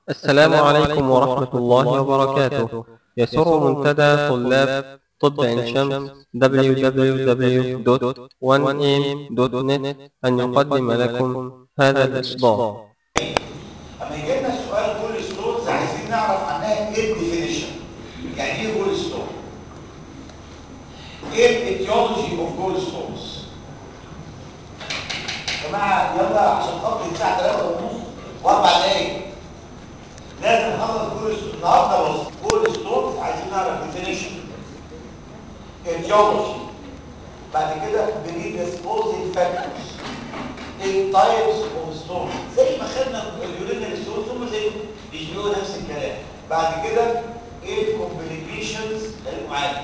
السلام عليكم ورحمة الله وبركاته يسر منتدى طلاب طب عين شمس www.1am.net أن يقدم لكم هذا الإصدار اما يجي لنا سؤال جول ستونز عايزين نعرف عنها ايه الديفينيشن يعني ايه جول ستون ايه الايتيولوجي اوف جول ستونز يا جماعه يلا عشان خاطر الساعه 3 ونص واربع دقايق لازم نخلص جول ستون النهارده بص جول ستونز عايزين نعرف ديفينيشن ايتيولوجي بعد كده بريدسبوزنج فاكتورز التايبس اوف ستون زي ما خدنا اليورينال ستون ثم زي بيجيبوا نفس الكلام بعد كده ايه الكومبليكيشنز خليكم معايا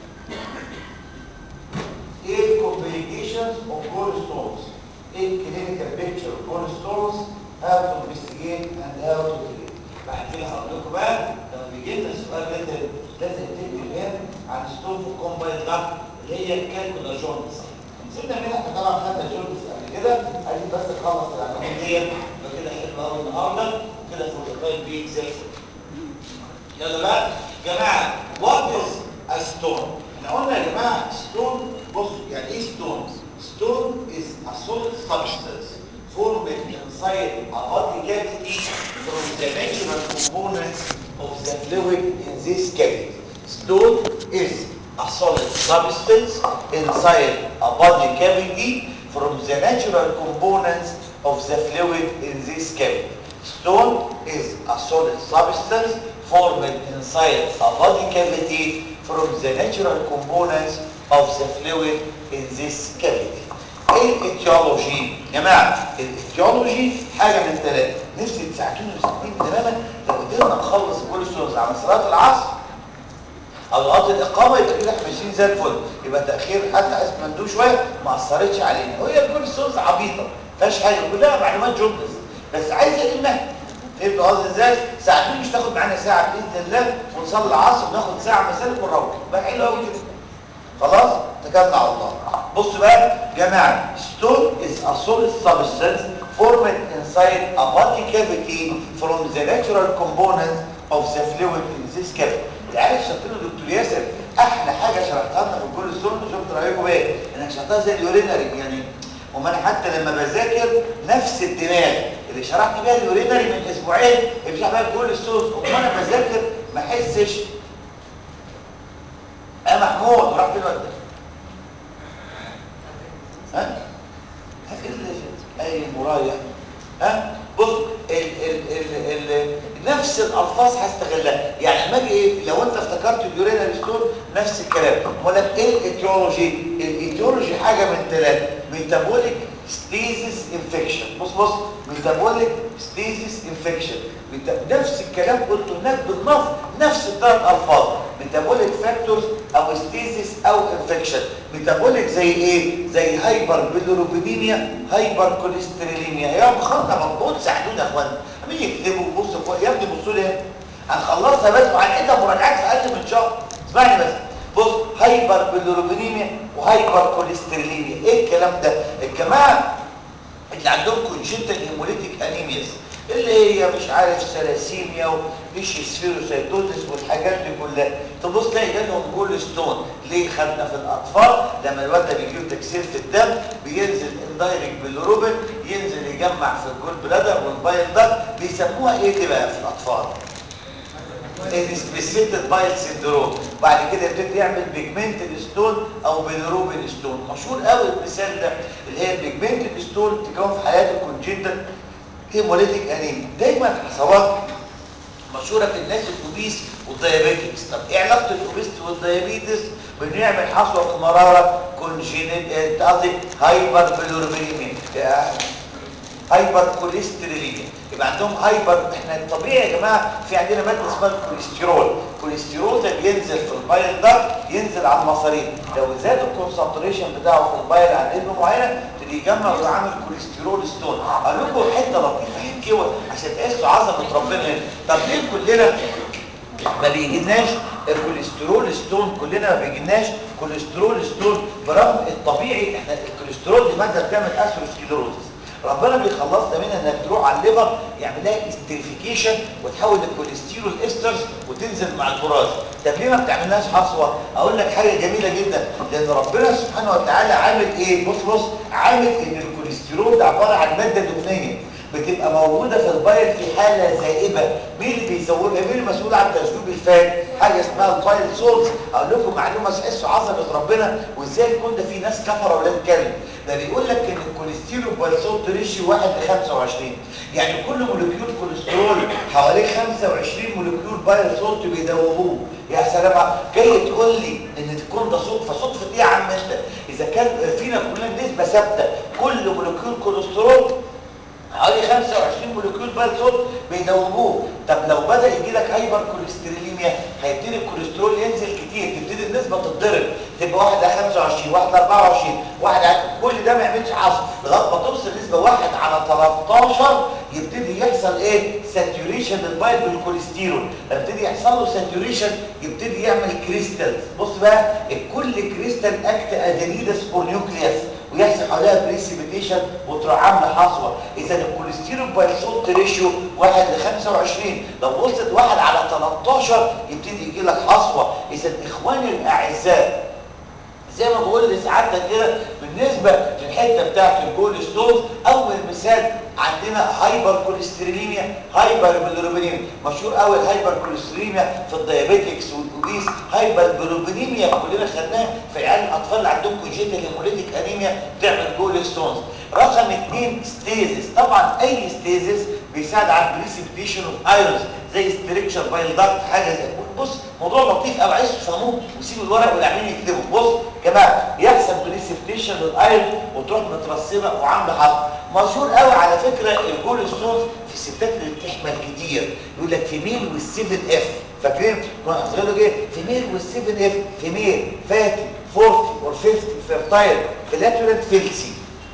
ايه الكومبليكيشنز اوف جول ستونز ايه الكلينيكال بيكتشر اوف جول ستونز هاو تو انفستيجيت اند هاو تو تريت بعد كده هقول لكم بقى لما بيجي لنا سؤال لازم لازم تدي الهام عن ستون في الكومبايل داكت اللي هي كالكولا جونز سيبنا منها احنا طبعا خدنا جونز قبل كده عايزين بس نخلص العناوين ديت يبقى كده حلو قوي النهارده كده في الفايل بيك زي الفل يلا بقى يا جماعه وات از ستون احنا قلنا يا جماعه ستون بصوا يعني ايه ستون ستون از ا solid substance formed inside a body cavity from the natural components of the fluid in this cavity stone is a solid substance inside a body cavity from the natural components of the fluid in this cavity. Stone is a solid substance formed inside a body cavity from the natural components of the fluid in this cavity. ايه الاتيولوجي؟ يا جماعه الاتيولوجي حاجه من ثلاثه نفسي تساعدوني وتساعدوني تماما لو قدرنا نخلص كل ستونز على صلاه العصر او وقت الاقامه يبقى كده احنا ماشيين زي الفل يبقى تاخير حتى عايز مندوب شويه ما اثرتش علينا وهي الكل ستونز عبيطه ما فيهاش حاجه كلها معلومات جملز بس عايزه المها فهمتوا قصدي ازاي؟ ساعتين مش تاخد معانا ساعه باذن الله ونصلي العصر وناخد ساعه مسالك ونروح بقى حلو قوي كده خلاص تكلنا على الله بص بقى جماعه stone is a solid substance formed inside a body cavity from the natural components of the fluid in this cavity العيال شاطرين دكتور ياسر احلى حاجه شرحتها لنا في الجول ستون شفت رايكم ايه انك شرحتها زي اليورينري يعني وما انا حتى لما بذاكر نفس الدماغ اللي شرحت بيها اليورينري من اسبوعين اللي شرحت بيها الجول ستون وما انا بذاكر ما احسش يا محمود راح فين الواد ده ها اي مرايح ها بص ال ال ال ال نفس الالفاظ هستغلها يعني لما اجي ايه لو انت افتكرت اليورينال ستون نفس الكلام بقول لك ايه الايتيولوجي الايتيولوجي حاجه من ثلاثه ميتابوليك ستيزيس انفكشن بص بص ميتابوليك ستيزيس انفكشن نفس الكلام قلته هناك بالنص نفس الثلاث الفاظ ميتابوليك فاكتورز او ستيزيس او انفكشن ميتابوليك زي ايه زي هايبر بيلوروبينيميا هايبر كوليستروليميا يا مخلطه مضبوط ساعدونا يا اخوانا مين يكتبوا بصوا فوق يا ابني بصوا لي هنا هنخلصها بس وهنعيدها مراجعات في اقل من شهر اسمعني بس بص هايبر بيلوروبينيميا وهايبر كوليستروليميا ايه الكلام ده الجماعه اللي عندهم كونجنتال هيموليتيك انيمياس اللي هي مش عارف سلاسيميا ومش سفيروسايتوزس والحاجات دي كلها تبص تلاقي جالهم جول ستون ليه خدنا في الاطفال لما الواد ده بيجيله تكسير في الدم بينزل اندايركت بالروبن ينزل يجمع في الجول بلادر والبايل ده بيسموها ايه دي بقى في الاطفال السبيسيتد بايل سيندروم بعد كده يبتدي يعمل بيجمنتد ستون او بيلروبين ستون مشهور قوي المثال ده اللي هي البيجمنتد ستون تكون في حالات الكونجنتال هيموليتيك انيميا دايما حصوات مشهوره في الناس الاوبيس والديابيتكس طب ايه علاقه الاوبيستي والديابيتس بنعمل حصوه في مراره كونجينيت قصدي هايبر بيلوربينيميا هايبر كوليستروليميا يبقى عندهم هايبر احنا الطبيعي يا جماعه في عندنا ماده اسمها الكوليسترول الكوليسترول ده بينزل في البايل ده ينزل على المصارين لو زاد الكونسنتريشن بتاعه في البايل عن نسبه معينه تبتدي يجمع ويعمل كوليسترول ستون اقول لكم حته لطيفه حكيوه عشان تحسوا عظمه ربنا هنا طب ليه كلنا ما بيجيناش الكوليسترول ستون كلنا ما بيجيناش كوليسترول ستون برغم الطبيعي احنا الكوليسترول دي ماده بتعمل اثيروسكليروزس ربنا بيخلصنا منها انك تروح على الليفر يعمل لها استريفيكيشن وتحول الكوليسترول استرز وتنزل مع الفراش طب ليه ما بتعملهاش حصوه اقول لك حاجه جميله جدا لان ربنا سبحانه وتعالى عامل ايه بص بص عامل ان الكوليسترول ده عباره عن ماده دهنيه بتبقى موجودة في البايل في حالة زائبة مين اللي بيزودها مين المسؤول عن تذويب الفات حاجة اسمها البايل سولز اقول لكم معلومة تحسوا عظمة ربنا وازاي يكون ده في ناس كفر اولاد كلب ده بيقول لك ان الكوليسترول بايل سولت ريشيو 1 ل 25 يعني كل مولكيول كوليسترول حوالي 25 مولكيول بايل سولت بيدوبوه يا سلام جاي تقول لي ان تكون ده صدفه صدفه ايه يا عم انت اذا كان فينا كلنا نسبه ثابته كل مولكيول كوليسترول حوالي 25 مولكيول بالصوت بيدوبوه طب لو بدا يجي لك هايبر كوليستروليميا هيبتدي الكوليسترول ينزل كتير تبتدي النسبه تتضرب تبقى واحده 25 واحده 24 واحده كل ده ما يعملش حصر لغايه ما توصل نسبه 1 على 13 يبتدي يحصل ايه ساتوريشن للبايل بالكوليسترول يبتدي يحصل له ساتوريشن يبتدي يعمل كريستالز بص بقى كل كريستال اكت ادينيدس اور نيوكليوس ويحصل حواليها بريسيبيتيشن وتروح عامله حصوه اذا الكوليسترول بايلسولت ريشيو 1 ل 25 لو وصلت 1 على 13 يبتدي يجي لك حصوه اذا اخواني الاعزاء زي ما بقول لسعادتك كده بالنسبه للحته بتاعت الجول ستونز اول مثال عندنا هايبر كوليستروليميا هايبر بيلروبينيميا مشهور قوي الهايبر كوليستروليميا في الديابيتكس والاوبيس هايبر بيلروبينيميا كلنا خدناها في عيال الاطفال اللي عندهم كونجيتال هيموليتيك انيميا بتعمل جول ستونز رقم اثنين ستيزس طبعا اي ستيزس بيساعد على البريسبتيشن اوف ايرونز زي ستريكشر بايل داكت حاجه زي بص موضوع لطيف قوي عايز تفهموه وسيبوا الورق والعميل يكتبوا بص كمان يحصل بريسبتيشن للايرون وتروح مترسبه وعامله حرف مشهور قوي على فكره الجول ستونز في الستات اللي بتحمل كتير يقول لك فيميل وال7 اف فاكرين كنا حاطين ايه فيميل وال7 اف فيميل فاتي 40 اور 50 فيرتايل فلاتولنت فيلسي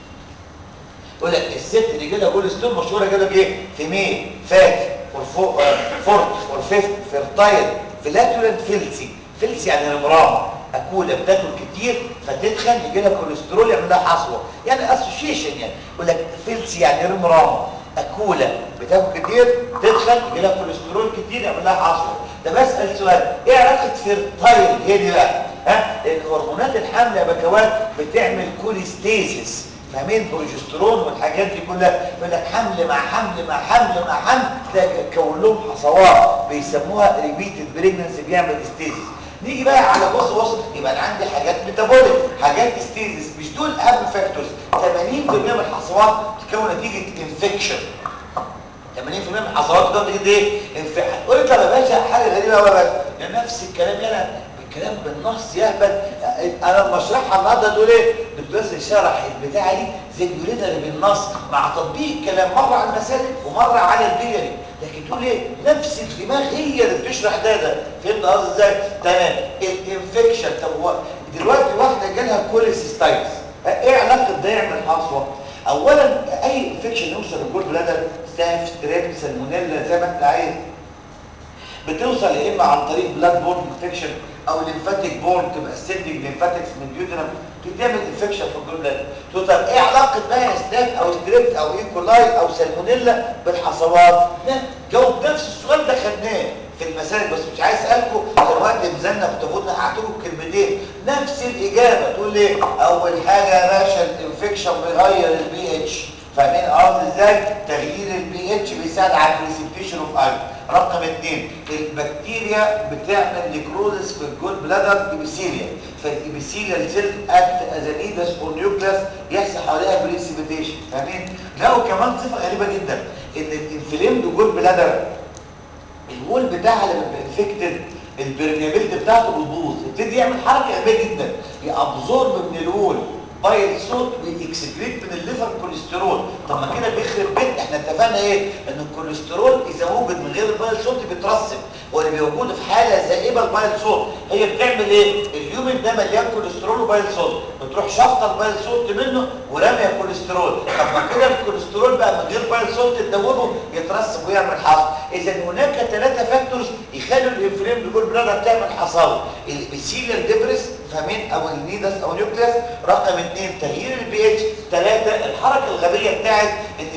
يقول لك الست اللي جالها جول ستون مشهوره كده بايه فيميل فاتي اور 40 اور 50 فيرتايل فلاتولنت فيلسي فيلسي يعني المرامه اكوله بتاكل كتير فتدخن يجي لها كوليسترول يعمل لها حصوه يعني اسوشيشن يعني يقول لك فيلسي يعني رمرامه اكوله بتاكل كتير تدخن يجي لها كوليسترول كتير يعمل لها حصوه ده بسال سؤال ايه علاقه فيرتايل هي دي بقى ها لان هرمونات الحمل يا بكوات بتعمل كوليستيزيس فاهمين بروجسترون والحاجات دي كلها يقول لك حمل مع حمل مع حمل مع حمل تلاقي كون لهم حصوات بيسموها ريبيتد بريجنسي بيعمل استيزيس نيجي بقى على بص بص يبقى انا عندي حاجات ميتابوليك حاجات استيزيس مش دول اهم فاكتورز 80% من الحصوات بتتكون نتيجه انفكشن 80% من الحصوات بتتكون نتيجه ايه انفكشن قول لي طب يا باشا حاجه غريبه قوي بس يعني نفس الكلام يلا الكلام بالنص يهبل انا لما اشرحها النهارده تقول ايه دكتور ياسر شرح البتاعه دي زي بيقولها اللي بالنص مع تطبيق الكلام مره على المسالك ومره على البيري لكن تقول ايه نفس الدماغ هي اللي بتشرح ده ده فهمت قصدي ازاي تمام الانفكشن طب هو دلوقتي واحده جالها كوليسيستايتس ايه علاقه ده يعمل حصوه اولا اي انفكشن يوصل للجول بلادر ستاف ستريب سالمونيلا زي ما انت عايز بتوصل يا اما عن طريق بلاد بورن انفكشن او ليمفاتيك بورن تبقى سيندنج ليمفاتكس من ديودنم بتعمل انفكشن في الجول بلادر تقول طب ايه علاقه بقى سلاف او ستريبت او ايكولاي او سالمونيلا بالحصوات لا جاوب نفس السؤال ده خدناه في المسائل بس مش عايز اسالكم عشان وقت مزنق وتاخدنا هعطيكم كلمتين نفس الاجابه تقول ايه اول حاجه يا باشا الانفكشن بيغير البي اتش فاهمين قصدي ازاي تغيير البي اتش بيساعد على البريسبتيشن اوف ايرون رقم اثنين البكتيريا بتعمل نيكروزس في الجول بلادر ايبيثيليا فالايبيثيليال سيل اكت از نيدس اور نيوكلاس يحصل حواليها بريسبتيشن فاهمين لقوا كمان صفه غريبه جدا ان الانفليمد جول بلادر الوول بتاعها لما بيبقى انفكتد البرميابيلتي بتاعته بتبوظ يبتدي يعمل حركه غبيه جدا يابزورب من الوول بايل صوت ويكسكريت من الليفر كوليسترول طب ما كده بيخرب بيت احنا اتفقنا ايه ان الكوليسترول اذا وجد من غير البايل صوت بيترسب واللي بيوجد في حاله زائبه البايل صوت هي بتعمل ايه اليومن ده مليان كوليسترول وبايل صوت بتروح شافطه البايل صوت منه وراميه كوليسترول طب ما كده الكوليسترول بقى من غير بايل صوت تدوبه يترسب ويعمل حصى اذا هناك ثلاثه فاكتورز يخلوا الانفلام بجول بلادر تعمل حصاوي البيسيليال ديبرس فاهمين او النيدس او نيوكليس رقم اثنين تغيير البي اتش ثلاثه الحركه الغبيه بتاعت ان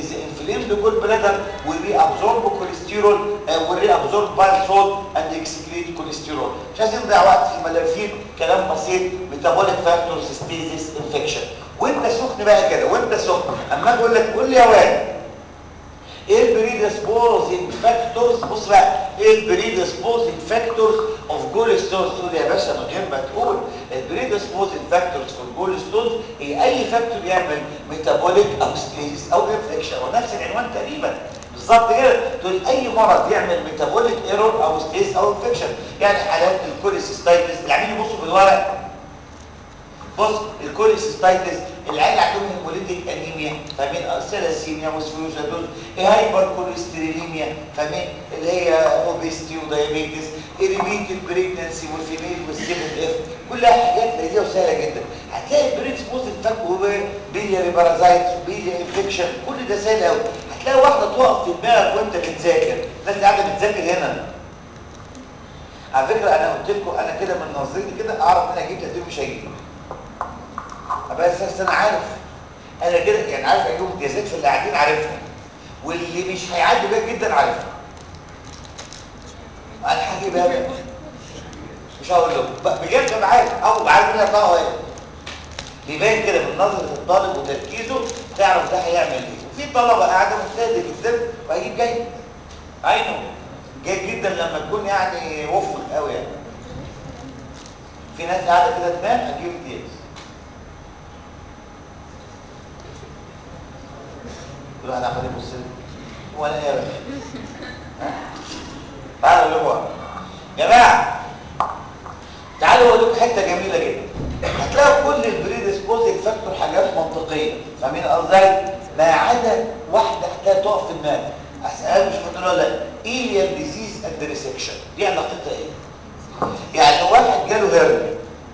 inflamed gallbladder will reabsorb cholesterol uh, will reabsorb bile salt and excrete cholesterol مش عايزين نضيع وقت في الملافين كلام بسيط metabolic factors stasis infection وانت سخن بقى كده وانت سخن اما اجي اقول لك قول لي يا واد ايه البريدسبوزنج فاكتورز بص بقى ايه البريدسبوزنج فاكتورز اوف جول ستونز تقول يا باشا من غير ما تقول البريدسبوزنج فاكتورز في الجول ستونز هي اي فاكتور يعمل ميتابوليك او ستيزيس او انفكشن ونفس العنوان تقريبا بالظبط كده تقول اي مرض يعمل ميتابوليك ايرور او ستيز او انفكشن يعني حالات الكوليسيستايتس اللي عاملين يبصوا في الورق بص الكوليسيستايتس العيال عندهم هيموليتيك انيميا فاهمين سيلاسيميا وسفيوزادوز هايبر كوليستروليميا فاهمين اللي هي اوبيستي ودايابيتس ريبيتد بريجنسي والفيميل والسيفن اف كلها حاجات لذيذه وسهله جدا هتلاقي البريد سموث الفك بيلياري بارازايتس وبيلياري انفكشن كل ده سهل قوي هتلاقي واحده تقف في دماغك وانت بتذاكر الناس قاعده بتذاكر هنا على فكره انا قلت لكم انا كده من نظرتي كده اعرف ان انا جبت قد مش هجيب بس انا عارف انا كده يعني عارف اجيب امتيازات في اللي قاعدين عارفها واللي مش هيعدي بيها جدا عارفها انا هجيب بقى مش هقول له بجد انا عارف او عارف ان طه ايه بيبان كده من نظره الطالب وتركيزه تعرف ده هيعمل ايه وفي طلبه قاعده مجتهده جدا وهيجيب جيد عينه جيد جدا لما تكون يعني وفق قوي يعني في ناس قاعده كده تنام هتجيب امتياز كل واحد عمال يبص لي وانا ايه يا باشا تعالوا اللي هو يا جماعه تعالوا اقول لكم حته جميله جدا هتلاقوا كل البريدسبوزنج فاكتور حاجات منطقيه فاهمين قصدي ما عدا واحده هتلاقي تقف في دماغك اسال مش هتقول ولا ايليان ديزيز اند ريسكشن دي علاقتها ايه يعني واحد جاله هرنيا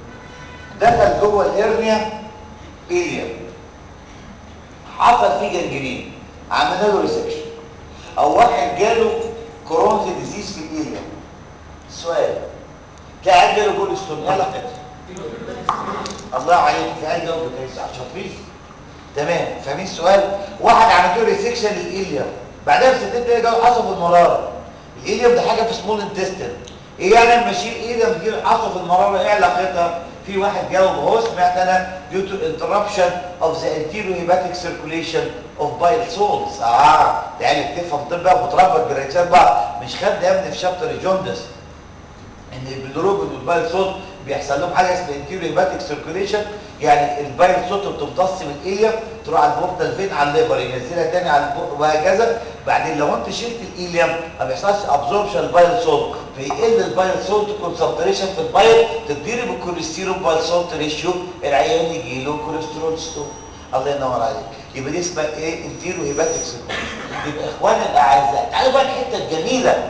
دخل جوه الهرنيا ايليان حصل فيه جنجرين عملنا له ريسكشن او واحد جاله كرونز ديزيز في الايليا السؤال تلاقي عيل جاله جول ستون ايه علاقتها الله عليك في عيل جاله شاطرين تمام فاهمين السؤال واحد عمل له ريسكشن للايليا بعدها بستين دقايق جاله عصب المراره الايليا ده حاجه في سمول انتستين ايه يعني لما اشيل ايليا بتجيب عصب المراره ايه علاقتها في واحد جاوب اهو سمعت انا due to interruption of the anterior hepatic circulation of bile salts اه تعالى بتفهم طب بقى وتربط بالرجال بقى مش خد يا ابني في شابتر الجوندس ان البيلروبين والبايل صوت بيحصل لهم حاجه اسمها انتيريو هيباتيك سيركوليشن يعني البايل صوت بتمتص من الايليا تروح على البورتال فين على الليفر ينزلها تاني على البو... وهكذا بعدين لو انت شلت الايليم ما بيحصلش ابزوربشن البايل صوت بيقل البايل صوت كونسنتريشن في البايل تتضرب الكوليسترول بايل صوت ريشيو العيان يجي له كوليسترول ستون الله ينور عليك يبقى دي اسمها ايه انتيريو هيباتيك سيركوليشن يبقى اخواني الاعزاء تعالوا بقى الحته الجميله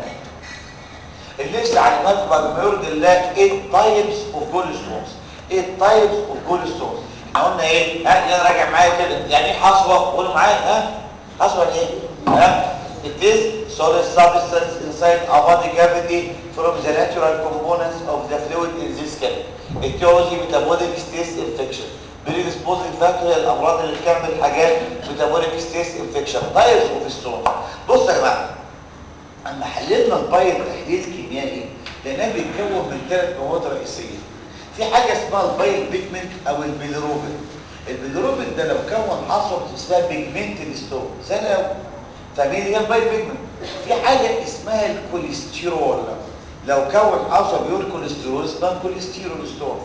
اللي تعليمات بما يرضي الله 8 تايبس اوف جول ستونز 8 تايبس اوف جول ستونز احنا قلنا ايه ها يلا راجع معايا كده يعني ايه حصوه قولوا معايا ها حصوه ايه ها it is solid substance inside a body cavity from the natural components of the fluid in this cavity etiology metabolic stress infection predisposing factor هي الامراض اللي بتعمل حاجات metabolic stress infection types of stone بصوا يا جماعه اما حللنا البايل تحليل كيميائي لانها بيتكون من ثلاث مواد رئيسيه في حاجه اسمها البايل بيجمنت او البيلروبين البيلروبين ده لو كون عصب اسمها بيجمنتد ستون سهله قوي فمين هي البايل بيجمنت في حاجه اسمها الكوليسترول لو كون عصب يقول كوليسترول اسمها كوليسترول ستون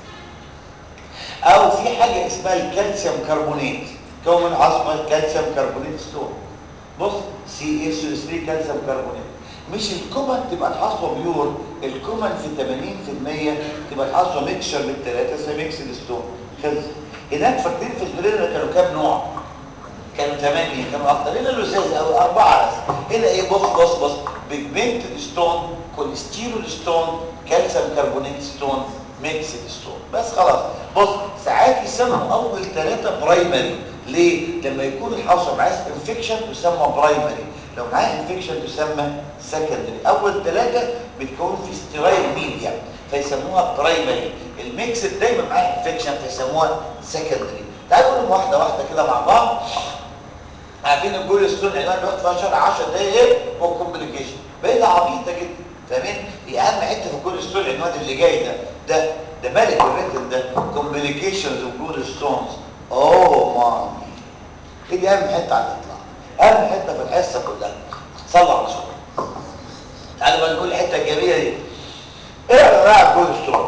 او في حاجه اسمها الكالسيوم كربونات كون عصب الكالسيوم كربونات ستون بص سي اس 3 كالسيوم كربونات مش الكومن تبقى الحصوه بيور الكومن في 80% تبقى الحصوه ميكشر بالثلاثه اسمها ميكس ستون خلص هناك فاكرين في البريلا كانوا كام نوع كانوا ثمانية كانوا اكتر هنا اللزاز او اربعه بس هنا ايه بص بص بص بيجمنتد ستون كوليسترول ستون كالسيوم كربونات ستون ميكس ستون بس خلاص بص ساعات يسموا اول ثلاثه برايمري ليه؟ لما يكون الحصوه معاه انفكشن تسمى برايمري لو معاه انفكشن تسمى سكندري اول ثلاثه بتكون في ستيرايل ميديا فيسموها برايمري الميكس دايما معاه انفكشن فيسموها سكندري تعالوا نقولهم واحده واحده كده مع بعض عارفين الجول ستون عنوان الوقت فيها شهر 10 دقايق ايه وكومبليكيشن بقيت عبيطه جدا فاهمين هي اهم حته في الجول ستون العنوان اللي جاي ده ده ده ملك الريتم ده كومبليكيشنز اوف جول ستونز اوه ماي ايه دي اهم حته على الاطلاق اهم حته في الحصه كلها صلى على رسول تعالوا بقى نقول الحته الجميله دي ايه انواع الجول ستونز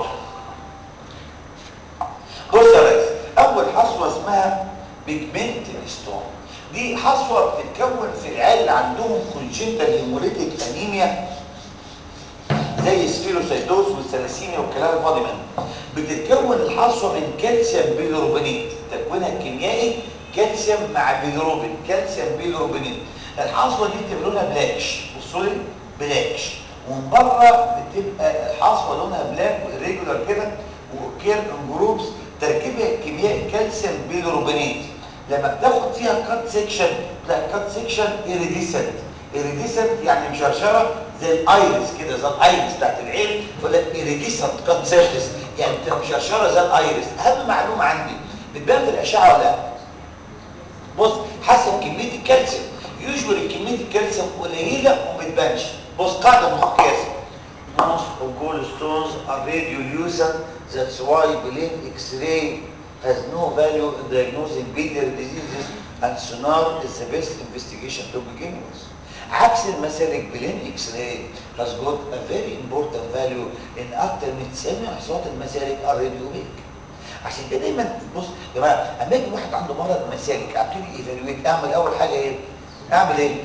بص يا ريس اول حصوه اسمها بيجمنت ستون دي حصوه بتتكون في العيال اللي عندهم كونجنتال هيموليتيك انيميا زي السفيروسايتوز والثلاسيميا والكلام الفاضي منه بتتكون الحصوه من كالسيوم بيلروبينيت تكوينها الكيميائي كالسيوم مع بيلروبين كالسيوم بيلروبينيت الحصوه دي بتبقى لونها بلاكش بصوا لي بلاكش ومن بره بتبقى الحصوه لونها بلاك ريجولار كده وكير جروبس تركيبها الكيميائي كالسيوم بيلروبينيت لما بتاخد فيها كات سيكشن تلاقي كات سيكشن ايريديسنت ايريديسنت يعني مشرشره زي الايرس كده زي الايرس بتاعت العين يقول لك ايريديسنت كات سيرفيس يعني بتبقى مشرشره زي الايرس اهم معلومه عندي بتبان في الاشعه ولا لا بص حسب كميه الكالسيوم يوجوالي كميه الكالسيوم قليله وما بتبانش بص قاعده مقياسه most of gallstones are radiolucent that's why plain x-ray has no value in diagnosing biliary diseases and sonar is the best investigation to begin with عكس المسالك بلين اكس راي has got a very important value in اكتر من 90 اصوات المسالك are radioic عشان كده دايما بص يا جماعه اما يجي واحد عنده مرض مسالك ابتدي ايفالويت اعمل اول حاجه ايه؟ اعمل ايه؟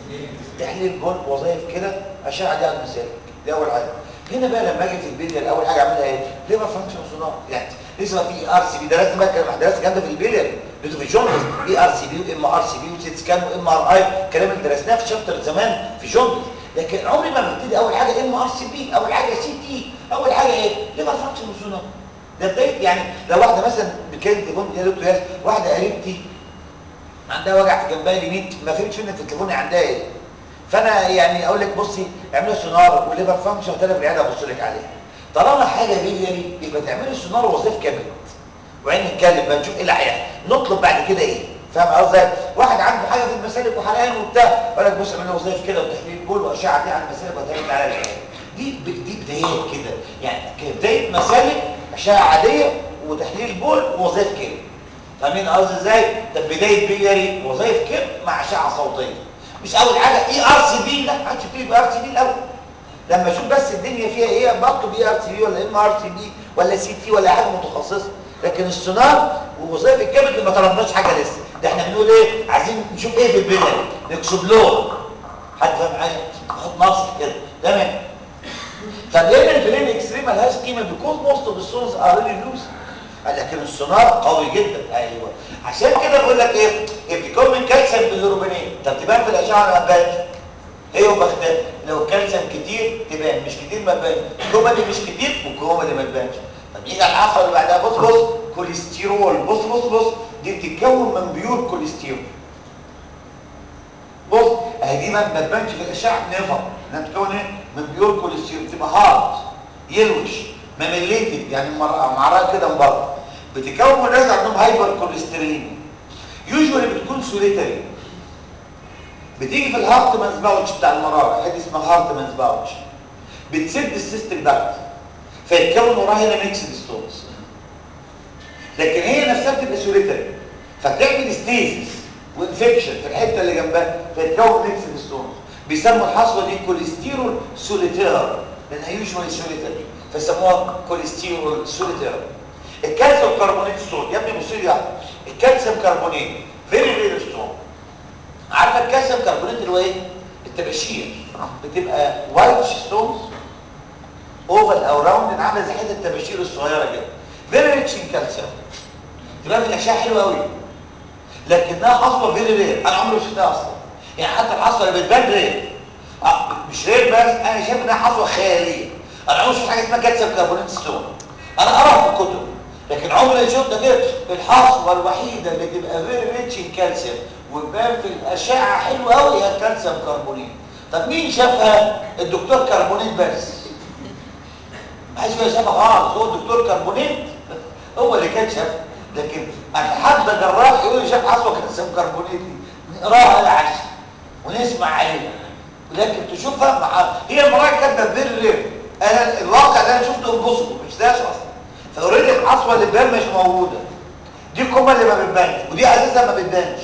تحليل بول وظائف كده اشعه دي على المسالك دي اول حاجه هنا بقى لما اجي في البيلير اول حاجه اعملها ايه؟ ليفر فانكشن سونار يعني لسه في ار سي بي درست بقى كلام درست الكلام ده في البيلير لقيته في جوندس اي ار سي بي وام ار سي بي وسيت سكان وام ار اي الكلام اللي درسناه في شابتر زمان في جوندس لكن عمري ما ببتدي اول حاجه ام ار سي بي اول حاجه سي تي اول حاجه ايه؟ ليفر فانكشن سونار ده بدايه يعني لو واحده مثلا بتكلم تليفون يا دكتور ياسر واحده قريبتي عندها وجع في جنبها اليمين ما فهمتش منك في التليفون عندها ايه فانا يعني اقول لك بصي اعملي سونار وليفر فانكشن وتلاقي في العياده ابص لك عليها طالما حاجه بيلياري يبقى تعملي سونار وظيف كامل وعين نتكلم بقى نشوف ايه اللي هيحصل نطلب بعد كده ايه فاهم قصدي واحد عنده حاجه في المسالك وحرقان وبتاع يقول لك بص اعمل وظيف كده وتحليل بول واشعه دي على المسالك وتعمل على العياده دي دي بدايات كده يعني كبدايه مسالك اشعه عاديه وتحليل بول ووظائف كده فاهمين قصدي ازاي طب بدايه بيلياري وظائف كده مع اشعه صوتيه مش اول حاجه اي ار سي بي لا محدش يبتدي بار سي بي الاول لما اشوف بس الدنيا فيها ايه بطلب اي ار سي بي ولا ام ار سي بي ولا سي تي ولا حاجه متخصصه لكن السونار ووظائف الكبد ما طلبناش حاجه لسه ده احنا بنقول ايه عايزين نشوف ايه في البيلياري نكسب له حد فاهم حاجه خد نص كده تمام طب ليه البلين اكستريم ملهاش قيمه بيكون موست اوف السونز ار ريلي لوز لكن السونار قوي جدا ايوه عشان كده بقول لك ايه بتكون من كالسيوم بالروبينين طب تبان في الاشعه ولا ما تبانش هي وبختها لو كالسيوم كتير تبان مش كتير ما تبانش الكوما اللي مش كتير والكوما اللي ما تبانش طب يجي على العصا اللي بعدها بص بص كوليسترول بص بص بص دي بتتكون من بيور كوليسترول بص اهي دي ما تبانش في الاشعه نيفر انها بتكون ايه من بيور كوليسترول بتبقى هارد يلوش ماميليتد يعني معرقه كده من بره بتكون ناس عندهم هايبر كوليسترين يوجوالي بتكون سوليتري بتيجي في الهارت مانز باوتش بتاع المراره حاجه اسمها هارت مانز باوتش بتسد السيستم داكت فيتكون وراها هنا ميكس ستونز لكن هي نفسها بتبقى سوليتري فتعمل ستيزس وانفكشن في الحته اللي جنبها فيتكون ميكس ستونز بيسموا الحصوه دي كوليسترول سوليتير لانها يوجوالي سوليتري فسموها كوليسترول سوليتير الكالسيوم كربونات ستون يا ابني بص لي الكالسيوم كربونات فيري فيري ستون عارفه الكالسيوم كربونات اللي هو ايه التباشير بتبقى وايت ستونز اوفال او راوند عامله زي حته التباشير الصغيره كده فيري ريتش ان كالسيوم تبقى في الاشعه حلوه قوي لكنها حصوه فيري رير انا عمري ما شفتها اصلا يعني حتى الحصوه اللي بتبان رير آه مش رير بس انا شايف انها حصوه خياليه انا عمري ما شفت حاجه اسمها كالسيوم كربونات ستون انا قرأت في الكتب لكن عمري ما شفت كده الحصوه الوحيده اللي تبقى فيري ريتش ان كالسيوم وتبان في الاشعه حلوه قوي هي الكالسيوم كربونات طب مين شافها الدكتور كربونات بس ما حدش شافها خالص هو الدكتور كربونات هو اللي كان شافها لكن انا حد جراح يقول لي شاف حصوه كالسيوم كربونات دي نقراها العشر ونسمع عليها ولكن تشوفها مع هي المراجع كاتبه فيري رير انا الواقع اللي انا شفته امبوسيبل مش داش اصلا فاوريدي الحصوه اللي بتبان مش موجوده دي الكومه اللي ما بتبانش ودي اساسا ما بتبانش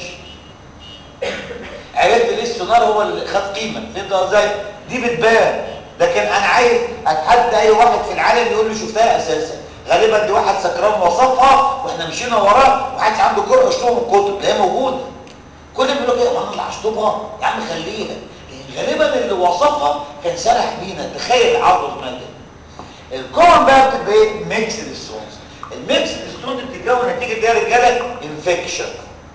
عرفت ليه السونار هو اللي خد قيمه فهمت ازاي دي بتبان لكن انا عايز اتحدى اي واحد في العالم يقول لي شفتها اساسا غالبا دي واحد سكران وصفها واحنا مشينا وراه ومحدش عنده جرأه يشطبها من الكتب لا هي موجوده كل اللي بيقول لك ايه وانا اللي هشطبها يا عم خليها لان غالبا اللي وصفها كان سرح بينا تخيل العرض والمال ده الكومن بقى بتبقى ايه ميكس ستونز الميكس ستونز بتتكون نتيجه ده يا رجاله انفكشن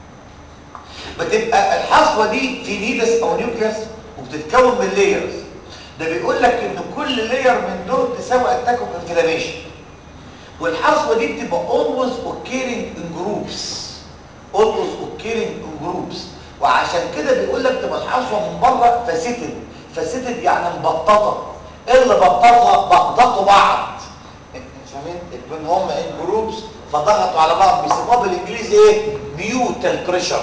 بتبقى الحصوه دي في نيدس او نيوكليوس وبتتكون من لايرز ده بيقول لك ان كل لاير من دول تساوي اتاك اوف انفلاميشن والحصوه دي بتبقى always occurring in groups always occurring in groups وعشان كده بيقول لك تبقى الحصوه من بره فاسيتد فاسيتد يعني مبططه ايه اللي بططها بططوا بعض انت فاهمين ان هم ان جروبس فضغطوا على بعض بيسموها بالانجليزي ايه ميوتال بريشر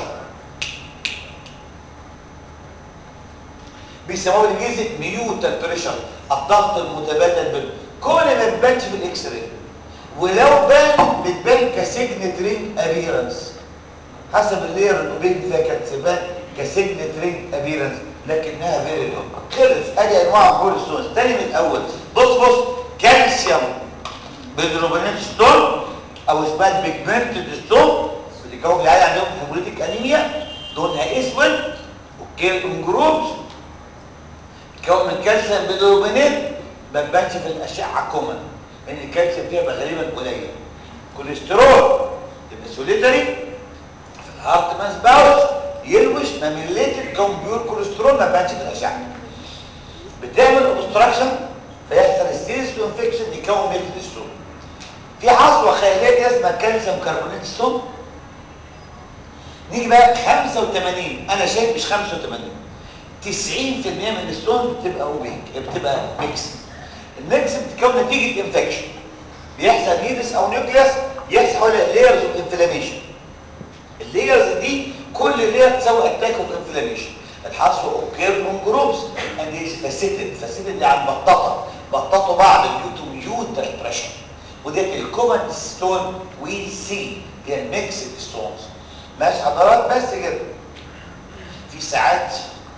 بيسموها بالانجليزي ميوتال بريشر الضغط المتبادل بينهم كل ما بتبانش في الاكس راي ولو بان بتبان كسيجنت رينج ابيرنس حسب اللير الاوبيك فيها كانت تبان كسيجنت رينج ابيرنس لكنها فيري لو خلص ادي انواع الكوليسترول تاني من الاول بص بص كالسيوم بيدروبينات ستون او اسمها البيجمنتد ستون بتتكون العيال عندهم هيموليتيك انيميا لونها اسود اوكي جروبس تكون من كالسيوم بيدروبينات ما تبانش في الاشعه كومن لان الكالسيوم فيها بقى غالبا قليل كوليسترول يبقى سوليتري في الهارت ماس باوس يلوش ماميليتد كون بيور كوليسترول ما تبانش في الاشعه بتعمل اوبستراكشن فيحصل ستيرس انفكشن يكون ميلتد ستون في حصوه خياليه اسمها كالسيوم كربونات ستون نيجي بقى 85 انا شايف مش 85 90% من الستون بتبقى اوبيك بتبقى ميكس الميكس بتتكون نتيجه انفكشن بيحصل نيدس او نيوكليوس يحصل لايرز اوف انفلاميشن اللايرز دي كل لاير تساوي اتاك اوف انفلاميشن الحصوه اوكير اون جروبس اند از فاسيتد فاسيتد يعني بططه بططوا بعض ديو تو ميوتال بريشر وديت الكومن ستون وي سي هي الميكس ستونز ماشي حضرات بس كده في ساعات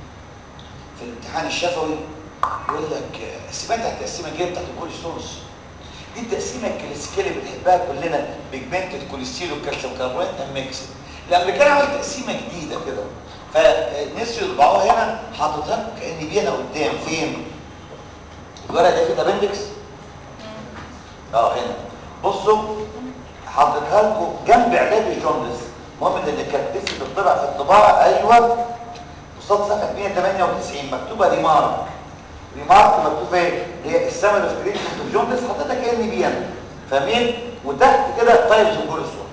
في الامتحان الشفوي يقول لك سمعت التقسيمه الجايه بتاعت الكول ستونز دي التقسيمه الكلاسيكيه اللي بنحبها كلنا بيجمنتد كوليسترول وكالسيوم كربونات ميكس الامريكان عمل تقسيمه جديده كده فنسيوا يطبعوها هنا حاططها كان بينا قدام فين الورقه دي في ابندكس اه هنا بصوا حاططها لكم جنب علاج الجوندس المهم ان اللي كانت لسه بتطبع في الطباعه ايوه قصاد صفحه 198 مكتوبه ريمارك ريمارك مكتوب ايه هي السمر اوف كريتيف اوف جوندس حطيتها كان بينا فاهمين وتحت كده تايبز اوف جولستون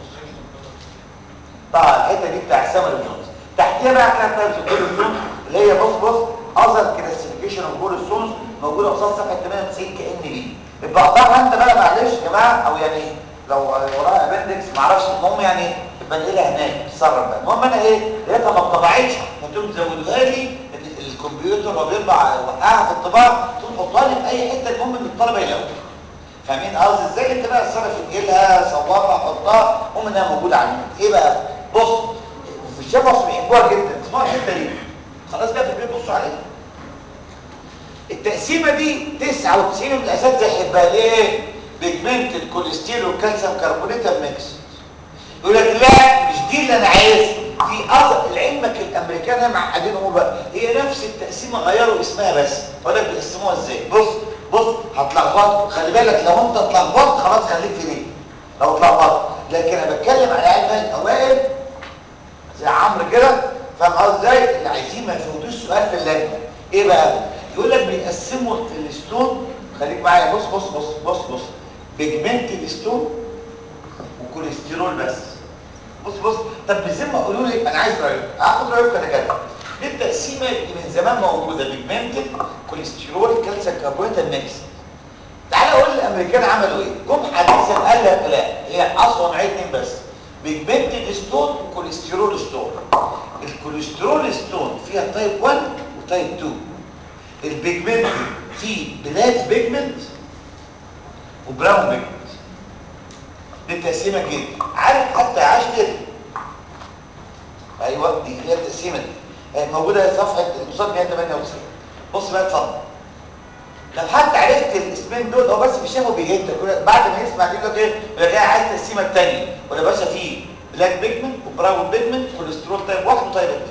طبعا الحته دي بتاع السمر اوف جوندس تحتيها بقى كده تايبز اوف جولستون اللي هي بص بص اذر كلاسيفيكيشن اوف جولستونز موجوده قصاد صفحه 98 كان بي يبقى اقطعها انت بقى معلش يا جماعه او يعني لو وراها ابندكس ما اعرفش المهم يعني يبقى نقلها هناك تصرف بقى المهم انا ايه لقيتها ما اتطبعتش فتقوم تزودوها لي الكمبيوتر وهو بيطبع وقعها في الطباعه تقوم حطها لي في اي حته المهم ان الطلبه يلاقوها فاهمين قصدي ازاي انت بقى تصرف تنقلها صورها حطها المهم انها موجوده على النت ايه بقى بص في الشفا بيحبوها جدا اسمها الحته دي خلاص بقى في البيت بصوا عليها التقسيمه دي 99 من الاساتذه يحبها ليه بيجمنتد كوليسترول وكالسيوم كربونات ميكس يقول لك لا مش دي اللي انا عايزها في اصل لعلمك الامريكان معقدين هم بقى هي نفس التقسيمه غيروا اسمها بس اقول لك بيقسموها ازاي بص بص هتلخبط خلي بالك لو انت اتلخبطت خلاص خليك في دي لو اتلخبطت لكن انا بتكلم على علم الاوائل زي عمرو كده فاهم قصدي ازاي اللي عايزين ما يفوتوش سؤال في اللجنه ايه بقى يقول لك بيقسموا الستون خليك معايا بص بص بص بص بص بيجمنتد ستون وكوليسترول بس بص بص طب بالذمه قولوا لي انا عايز رايك هاخد رايك انا كده دي التقسيمه اللي من زمان موجوده بيجمنتد كوليسترول كالسيوم كربونات ميكس تعالى قول لي الامريكان عملوا ايه جم حديثا قال لك لا هي اصلا نوعين اتنين بس بيجمنتد ستون وكوليسترول ستون الكوليسترول ستون فيها تايب 1 وتايب 2 البيجمنت فيه بلاك بيجمنت وبراون بيجمنت دي تقسيمه كده عارف حتى عاش كده ايوه دي هي التقسيمه دي آه، موجوده في صفحه المصاب 198 بص بقى اتفضل لو حتى عرفت الاسمين دول هو بس مش شافه بيهد بعد ما يسمع دي يقول لك ايه يقول لك ايه عايز التقسيمه الثانيه ولا باشا فيه بلاك بيجمنت وبراون بيجمنت كوليسترول تايب 1 وتايب 2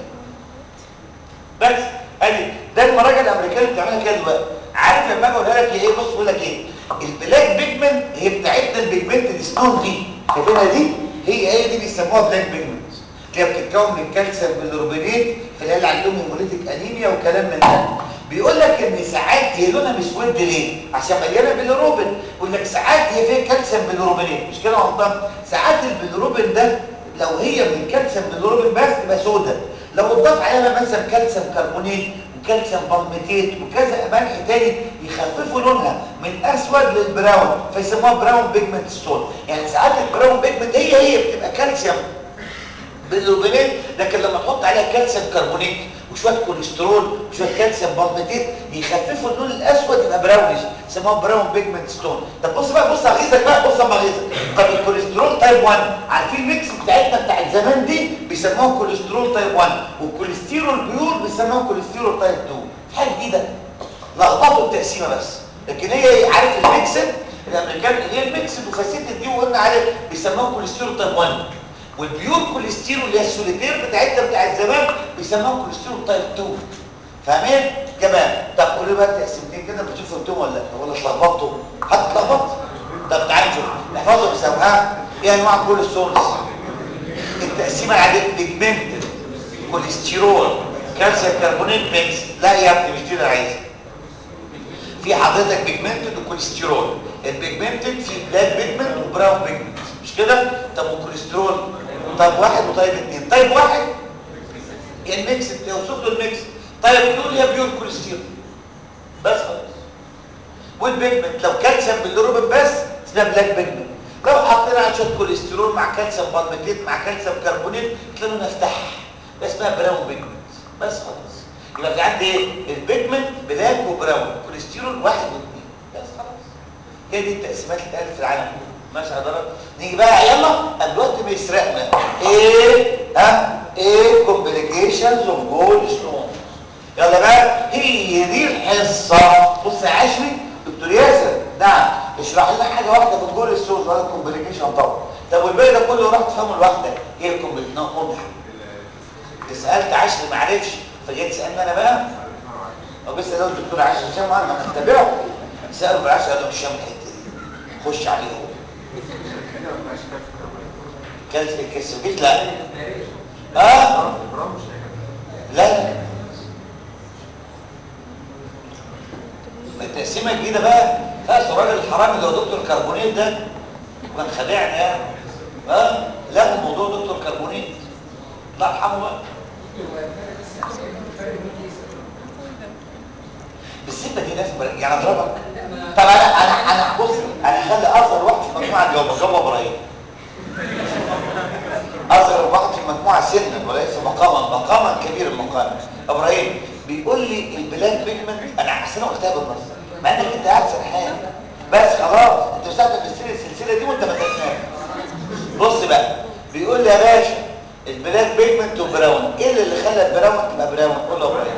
بس ادي ده المراجع الامريكيه بتعملها كده دلوقتي عارف لما اجي اقولها لك ايه بص بقول لك ايه البلاك بيجمنت هي بتاعتنا البيجمنت الستون دي شايفينها دي هي هي دي بيسموها بلاك بيجمنت اللي هي بتتكون من كالسيوم بالروبينات في اللي عندهم هيموليتيك انيميا وكلام من ده بيقول لك ان ساعات هي لونها مسود ليه عشان مليانه بالروبين يقول لك ساعات هي فيها كالسيوم بالروبينات مش كده غلطان ساعات البيلروبين ده لو هي من كالسيوم بالروبين بس تبقى سوداء لو اضاف عليها مثلا كالسيوم كربونات وكالسيوم بالميتات وكذا ملح تاني يخففوا لونها من اسود للبراون فيسموها براون بيجمنت ستون يعني ساعات البراون بيجمنت هي هي بتبقى كالسيوم بالروبينات لكن لما تحط عليها كالسيوم كربونات وشويه كوليسترول وشويه كالسيوم بالميتات يخففوا اللون الاسود يبقى براونيش يسموها براون بيجمنت ستون طب بص بقى بص اغيظك بقى بص اما اغيظك طب الكوليسترول تايب 1 عارفين الميكس بتاعتنا بتاعت زمان دي بيسموها كوليسترول تايب 1 والكوليسترول بيور بيسموها كوليسترول تايب 2 حاجه جديده لخبطوا التقسيمه بس لكن هي عارف الميكسد الامريكان اللي هي الميكسد وفاسيتد دي وقلنا عليه بيسموها كوليسترول تايب 1 والبيور كوليسترول اللي هي السوليتير بتاعتنا بتاعت زمان بيسموها كوليسترول تايب 2 فاهمين كمان طب قولوا بقى التقسيمتين كده بتشوفوا فهمتهم ولا لا ولا اتلخبطتوا حد اتلخبط طب تعالوا نشوف نحفظهم بسوها ايه انواع الكوليسترول التقسيمه العاديه بيجمنتد كوليسترول كالسيوم كربونات ميكس لا يا ابني مش دي اللي عايزها في حضرتك بيجمنتد وكوليسترول البيجمنتد في بلاك بيجمنت وبراون بيجمنت مش كده طب والكوليسترول طيب واحد وطيب اثنين طيب واحد هي الميكس توصف له الميكس طيب بيقول هي بيور كوليسترول بس خلاص والبيجمنت لو كالسيوم بالروبين بس اسمها بلاك بيجمنت لو حطينا على شويه كوليسترول مع كالسيوم بالميتيت مع كالسيوم كربونات تلاقوا نفتح ده اسمها براون بيجمنت بس خلاص يبقى في عندي ايه البيجمنت بلاك وبراون كوليسترول واحد واثنين بس خلاص هي دي التقسيمات اللي اتقالت في العالم كله ماشي حضرتك نيجي بقى يلا قبل وقت ما يسرقنا ايه ها ايه كومبليكيشنز اوف جول ستون يلا بقى هي دي الحصه بص يا عشري دكتور ياسر نعم اشرح لنا حاجه واحده في الجول ستون ولا الكومبليكيشن طبعا طب والباقي ده كله راح تفهمه لوحدك ايه الكومبليكيشن واضح سالت عشري ما عرفش فجيت تسالني انا بقى هو بس لو الدكتور عشري هشام انا ما نتبعه سالوا في العشري قال له مش هشام الحته دي خش عليه هو كانت الكسبيت لا اه لا التقسيمه الجديده بقى فاس الراجل الحرامي اللي هو دكتور كربونيت ده كان خدعني يعني اه لا الموضوع دكتور كربونيت الله يرحمه بقى بالسبه دي ناس بر... يعني اضربك طب انا انا انا بص انا هخلي اصغر واحد في المجموعه الجواب جواب ابراهيم اصغر واحد في المجموعه سنا وليس مقاما مقاما كبير المقام ابراهيم بيقول لي البلاك بيجمنت انا حسنا قلتها بالنص مع انك انت قاعد سرحان بس خلاص انت مش هتعمل السلسله دي وانت ما تسمعش بص بقى بيقول لي يا باشا البلاك بيجمنت وبراون ايه اللي خلى البراون تبقى براون قول له ابراهيم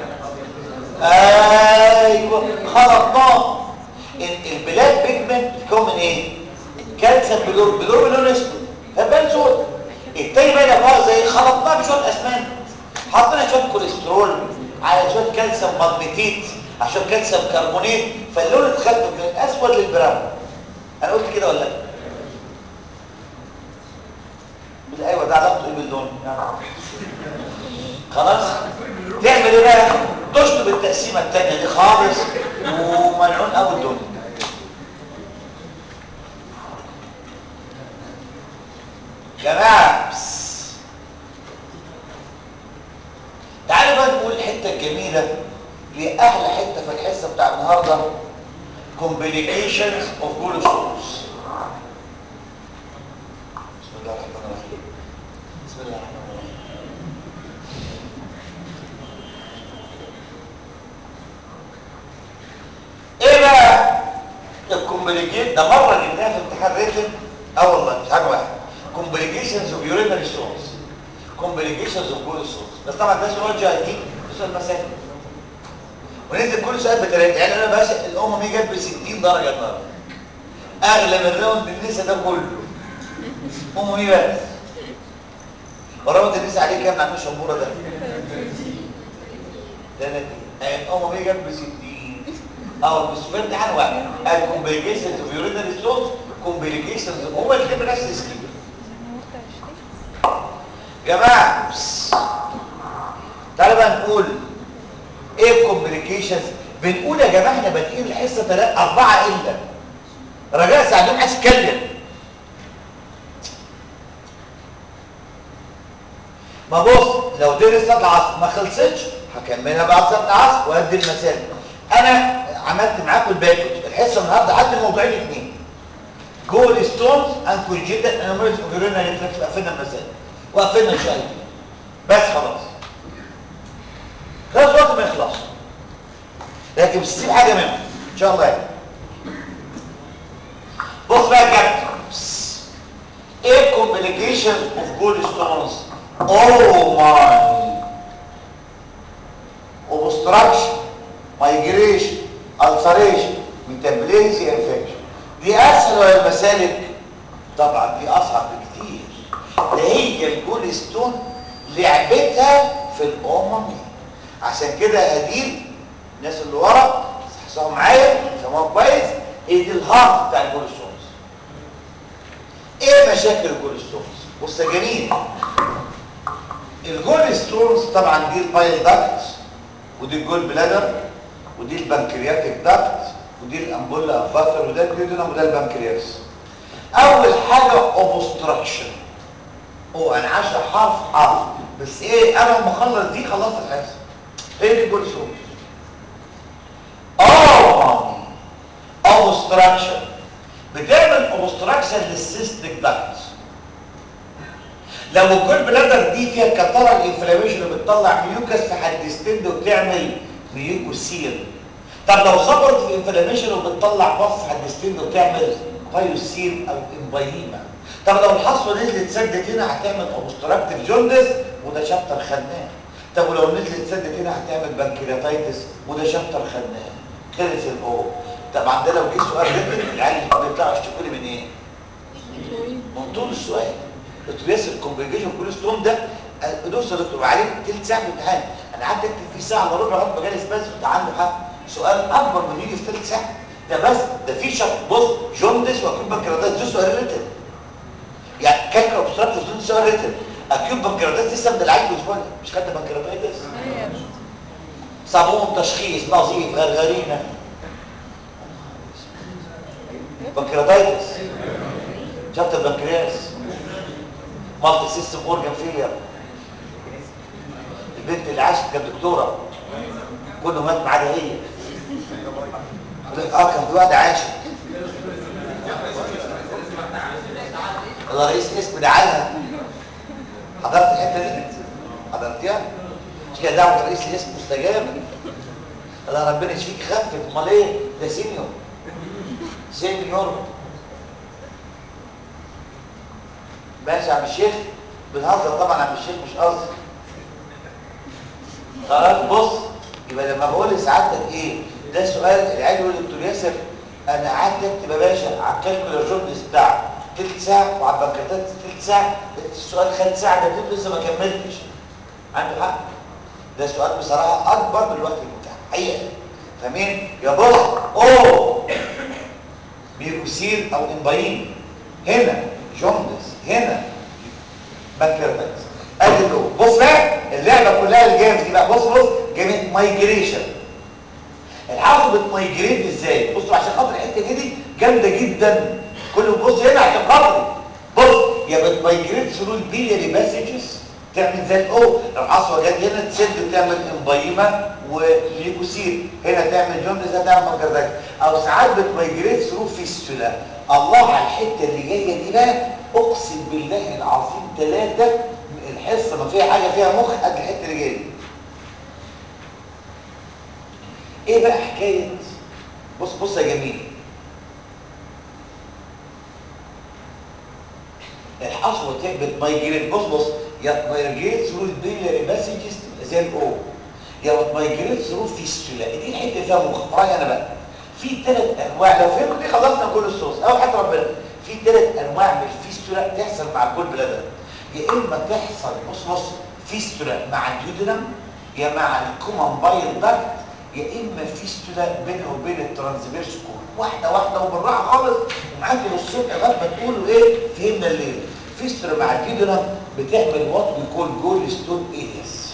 ايوه خلطناه البلاك بيجمنت بيتكون من ايه كالسيوم بلور بلور لون اسود فبان سود التاني بقى ده زي خلطناه بشويه اسمنت حطينا شويه كوليسترول على شويه كالسيوم مغنيتيت على شويه كالسيوم كربونات فاللون اتخفف من الاسود للبراون انا قلت كده ولا لا ايوه ده علاقته ايه باللون خلاص تعمل ايه بقى تشطب التقسيمه الثانيه دي خالص وملعون قوي الدنيا جماعه تعالوا بقى نقول الحته الجميله اللي احلى حته في الحصه بتاع النهارده complications of gallstones بسم الله الرحمن الرحيم كومبليكيت ده مره جبناها في امتحان ريتن اه والله امتحان واحد كومبليكيشنز اوف يورينري ستونز كومبليكيشنز اوف جول ستونز بس طبعا ده سؤال جي اي دي سؤال مسائل وننزل كل سؤال بثلاثه يعني انا باشا الامم هي جت ب 60 درجه النهارده اغلى من راوند النساء ده كله امي بس وراوند النساء عليه كام نعمل شمبوره ده 30 الامم هي جت ب 60 اه بس في امتحان واحد الكومبليكيشنز اوف يورينري ستونز كومبليكيشنز هو اللي نفس السكيل جماعه تعالوا بقى نقول ايه الكومبليكيشنز بنقول يا جماعه احنا بادئين الحصه 3 4 الا رجاء ساعدوني عايز اتكلم ما بص لو دي لسه العصر ما خلصتش هكملها بعد صلاه العصر وادي المسائل انا عملت معاكم الباكج الحصه النهارده عندي موضوعين اثنين جول ستونز اند كونجيتال انوماليز اوف يورينال ريفلكس وقفلنا المسائل وقفلنا الشاي بس خلاص خلاص وقت ما يخلص لكن مش تسيب حاجه منهم ان شاء الله يعني. بص بقى يا كابتن ايه كومبليكيشن اوف جول ستونز اوه ماي اوبستراكشن مايجريشن السريشن ميتابوليزي انفكشن دي اسهل ولا المسالك طبعا دي اصعب بكتير ده هي الجول ستون لعبتها في الامم عشان كده هديل الناس اللي ورا صحصحوا معايا سموها كويس ايه دي الهارت بتاع الجول ستونز ايه مشاكل الجول ستونز بص يا جميل الجول ستونز طبعا دي البايل داكت ودي الجول بلادر ودي البنكرياتيك داكت ودي الامبولا افاتر وده الديودنم وده البنكرياس اول حاجه اوبستراكشن او انا عايز حرف حرف بس ايه انا لما اخلص دي خلصت الحصه هي دي الجول ستونز اه اوبستراكشن بتعمل اوبستراكشن للسيستيك داكت لو الجول بلادر دي فيها كتره الانفلاميشن وبتطلع ميوكس فهتستند وتعمل ميوكوسيل طب لو صبرت في انفلاميشن وبتطلع بص هتستند وتعمل فايوسيل او امبايما طب لو الحصوه نزلت سدت هنا هتعمل اوبستراكتيف جوندس وده شابتر خناق طب ولو نزلت سدت هنا هتعمل بنكرياتايتس وده شابتر خناق خلص الاو طبعا ده لو جه سؤال ريتم العيال بتاعه اشتكوا لي من ايه؟ من طول السؤال دكتور ياسر الكونجريجيشن كل ستون ده بص يا دكتور عليه تلت ساعه في الامتحان انا قعدت اكتب فيه ساعه الا ربع لغايه ما جالس بس انت عنده حق سؤال اكبر من يجي في تلت ساعه ده بس ده في شرط بص جوندس واكيوب بنكرياتايتس ده سؤال ريتم يعني كالكا اوبستراكتيف جوندس سؤال ريتم اكيوب بنكرياتايتس لسه من العيل اسبوع مش خدت بنكرياتايتس صابون تشخيص نظيف غرغرينه بنكرياتايتس شفت البنكرياس مالتي سيستم اورجان فيلير البنت اللي عاشت كانت دكتوره كله مات ما عدا هي اه كان في واحده عاشت الله رئيس الاسم دعاها حضرت الحته دي حضرتيها مش كده دعوه رئيس الاسم مستجابه الله ربنا يشفيك خفف امال ايه ده سينيور سينيور ماشي يا عم الشيخ بنهزر طبعا عم الشيخ مش قصدي خلاص بص يبقى لما بقول لسعادتك ايه ده سؤال العيال يقول دكتور ياسر انا قعدت اكتب يا باشا على الكالكولر جورنس بتاع تلت ساعه وعلى البنكتات تلت ساعه السؤال خد ساعه ده لسه ما كملتش عنده حق ده سؤال بصراحه اكبر من الوقت المتاح حقيقه فاهمين يا بص اوه بيكوسيل او امباين هنا جوندس هنا بنكرتايتس ادي جوه بص بقى اللعبه كلها الجيمز دي بقى بص بص جيم مايجريشن الحرف بتمايجريت ازاي بصوا عشان خاطر الحته دي جامده جدا كله بص هنا عشان خاطر بص يا بتمايجريت ثرو البيلياري باسجز تعمل زي الاو لو الحصوه جت هنا تسد تعمل امبايما وليكوسيل هنا تعمل جوندس هتعمل بنكرتايتس او ساعات بتمايجريت ثرو فيستولا الله على الحته اللي جايه دي بقى اقسم بالله العظيم ثلاثه الحصه ما فيها حاجه فيها مخ قد الحته اللي جايه دي ايه بقى حكايه بص بص يا جميل بتمايجريت بص بص يا مايجريت ثرو البيلاري باسجز زي الاو يا مايجريت ثرو فيستولا دي الحته اللي فيها مخ رايي انا بقى في ثلاث انواع لو فهمت دي خلصنا كل الصوص اول حاجه ربنا في ثلاث انواع من الفيستولا تحصل مع الجول بلادر يا اما تحصل بص بص فيستولا مع الديودنم يا مع الكومن بايل داكت يا اما فيستولا بينها وبين الترانسفيرس كول واحده واحده وبالراحه خالص ومعاك للصبح لغايه ما تقولوا ايه فهمنا الليل فيستولا مع الديودنم بتعمل وات بيكول جول ستون ايريس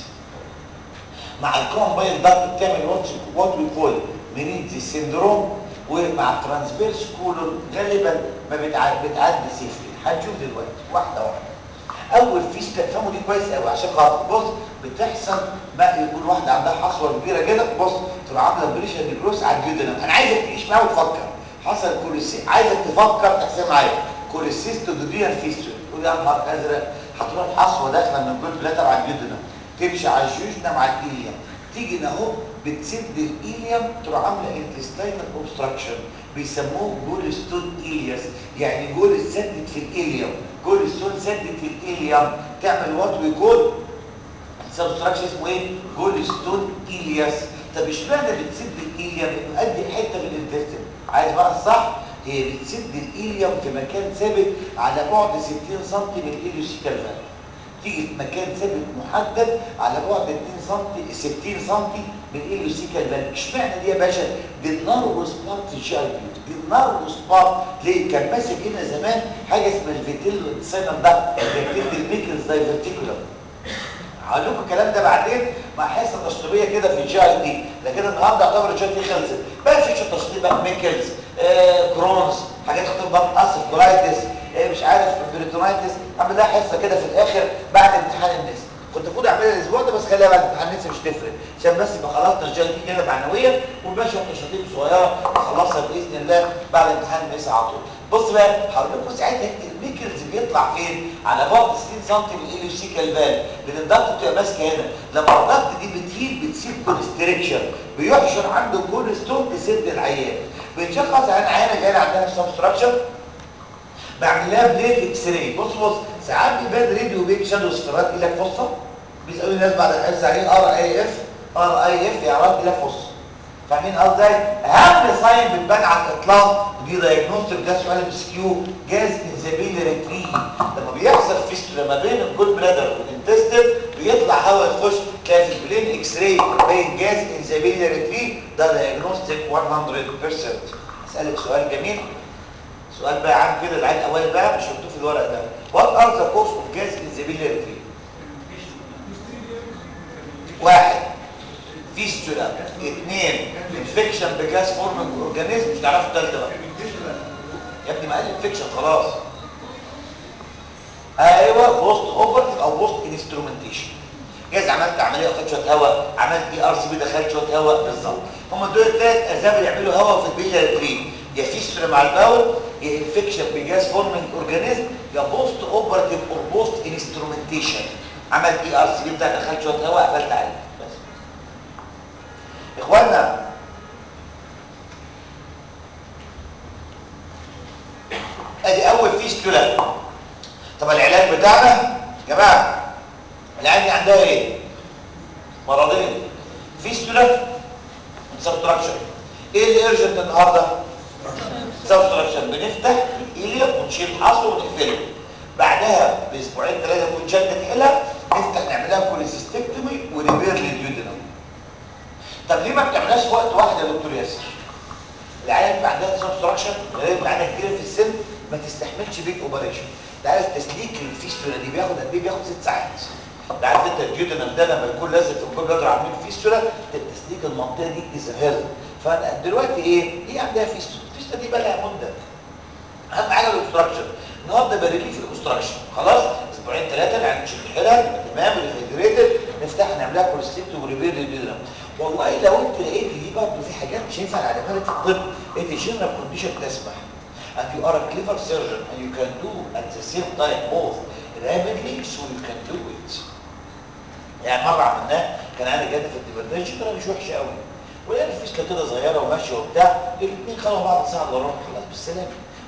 مع الكومن بايل داكت بتعمل وات وات بيكول ميريدزي سيندروم ومع الترانسفيرس كولون غالبا ما بتعدي بتعدي سيفلي هنشوف دلوقتي واحده واحده اول فيستة تفهموا دي كويس قوي عشان خاطر بص بتحصل بقى يكون واحده عندها حصوه كبيره كده بص تبقى عامله بريشر ديجروس على الجدران انا عايزك تعيش معايا وتفكر حصل كوليسي عايزك تفكر تحسب معايا كوليسيستو دوديان فيستول تقول يا نهار ازرق هتروح حصوه داخله من الجول بلاتر على الجدران تمشي على الجيوشنا مع الايليوم تيجي هنا اهو بتسد الايليوم تروح عامله انتستينال اوبستراكشن بيسموه جول ستون ايلياس يعني جول سدت في الايليوم جول ستون سدت في الايليوم تعمل وات ويكول سبستراكشن اسمه ايه جول ستون ايلياس طب اشمعنى بتسد الايليوم بتؤدي حته من الانتستين عايز بقى الصح هي بتسد الايليوم في مكان ثابت على بعد 60 سم من الايليوسيكال فالف تيجي في مكان ثابت محدد على بعد 2 سم 60 سم من الايليوسيكال فالف اشمعنى دي يا باشا دي النارو سبارت الجي اي بي دي النارو سبارت ليه كان ماسك هنا زمان حاجه اسمها الفيتيلو سينر ده بيكتب الميكلز دايفرتيكولار هقول لكم الكلام ده بعدين مع حصه تشطيبيه كده في الجي اي دي لكن النهارده يعتبر الجي اي دي خلصت بقى في تشطيب بقى ميكلز آه كرونز حاجات تخطب بقى اسف كولايتس آه مش عارف بريتونايتس اعمل لها حصه كده في الاخر بعد امتحان النسا كنت المفروض اعملها الاسبوع ده بس خليها بعد امتحان النسا مش تفرق عشان بس يبقى خلصنا الجي اي دي كده معنويا وماشي تشطيب صغيره نخلصها باذن الله بعد امتحان النسا على طول بص بقى هقول لكم ساعتها الميكلز بيطلع فين على بعد 60 سم من الايلوسيكال فال لان الضغط بتبقى ماسكه هنا لما الضغط دي بتهيل بتسيب كونستريكشن بيحشر عنده كون ستون تسد العيان بنشخص عن عيانه جايه عندها سبستراكشن بعمل لها بليت اكس راي بص بص ساعات بيبان راديو بيك شادو سفرات الى فصه بيسالوا الناس بعد الحصه عليه ار اي اف ار اي اف يعني الى فصه فاهمين قصدي اهم ساين بتبان على الاطلاق دي دايجنوستيك ده سؤال ام اس كيو جاز انزابيلري تري لما بيحصل فيستولا ما بين الجول بلادر والانتستين بيطلع هواء يخش تلاقي في البلين اكس راي باين جاز انزابيلري تري ده دايجنوستيك 100% اسالك سؤال جميل سؤال بقى عام كده العيال الاول بقى مش مكتوب في الورق ده وات ار ذا كوز اوف جاز انزابيلري تري واحد فيستولا اثنين انفكشن بجاز فورمنج اورجانيزم مش تعرفوا الثالثه بقى يا ابني ما قال انفكشن خلاص ايوه بوست اوبرتيف او بوست انسترومنتيشن جاز عملت عمليه واخدت شويه هواء عملت اي ار سي بي دخلت شويه هواء بالظبط هم دول الثلاث اسباب يعملوا هواء في البيليا تري يا فيستولا مع الباول يا انفكشن بجاز فورمنج اورجانيزم يا بوست اوبرتيف اور بوست انسترومنتيشن عملت اي ار سي بي بتاع دخلت شويه هواء قفلت عليه بس اخوانا ادي اول فيستولا طب العلاج بتاعنا يا جماعه العيال دي عندها ايه مرضين فيستولا سبتراكشن ايه اللي ارجنت النهارده سبتراكشن بنفتح الايليا ونشيل حصوه ونقفله بعدها باسبوعين ثلاثه نكون شدت حيلها نفتح نعملها كوليسيستكتومي وريبير للديودينم طب ليه ما بتعملهاش في وقت واحد يا دكتور ياسر العيال اللي عندها سبستراكشن غالبا عندها كتير في السن ما تستحملش بيت اوبريشن ده عارف تسليك الفيستولا دي بياخد قد ايه بياخد ست ساعات ده عارف انت الجيودينم ده لما يكون لازق في الكل يقدر عاملين فيستولا تسليك المنطقه دي از هيل فدلوقتي ايه هي عندها فيستولا الفيستولا دي بقى لها مده اهم حاجه الاوبستراكشن النهارده بريليف الاوبستراكشن خلاص اسبوعين ثلاثه العيال نشيل الحلل تمام ريفريجريتد نفتح نعملها كوليستيكتو وريبير للديودينم والله لو انت لقيت دي برضه في حاجات مش هينفع نعملها في الطب انت جنرال كونديشن تسمح and you are a clever surgeon and you can do at the same time both rapidly so you can do it يعني مره عملناه كان عندي جد في الديبرنيشن كان مش وحشه قوي ولقينا الفيسكه كده صغيره وماشيه وبتاع الاثنين خلوا بعض ساعه الا ربع خلاص بالسلامه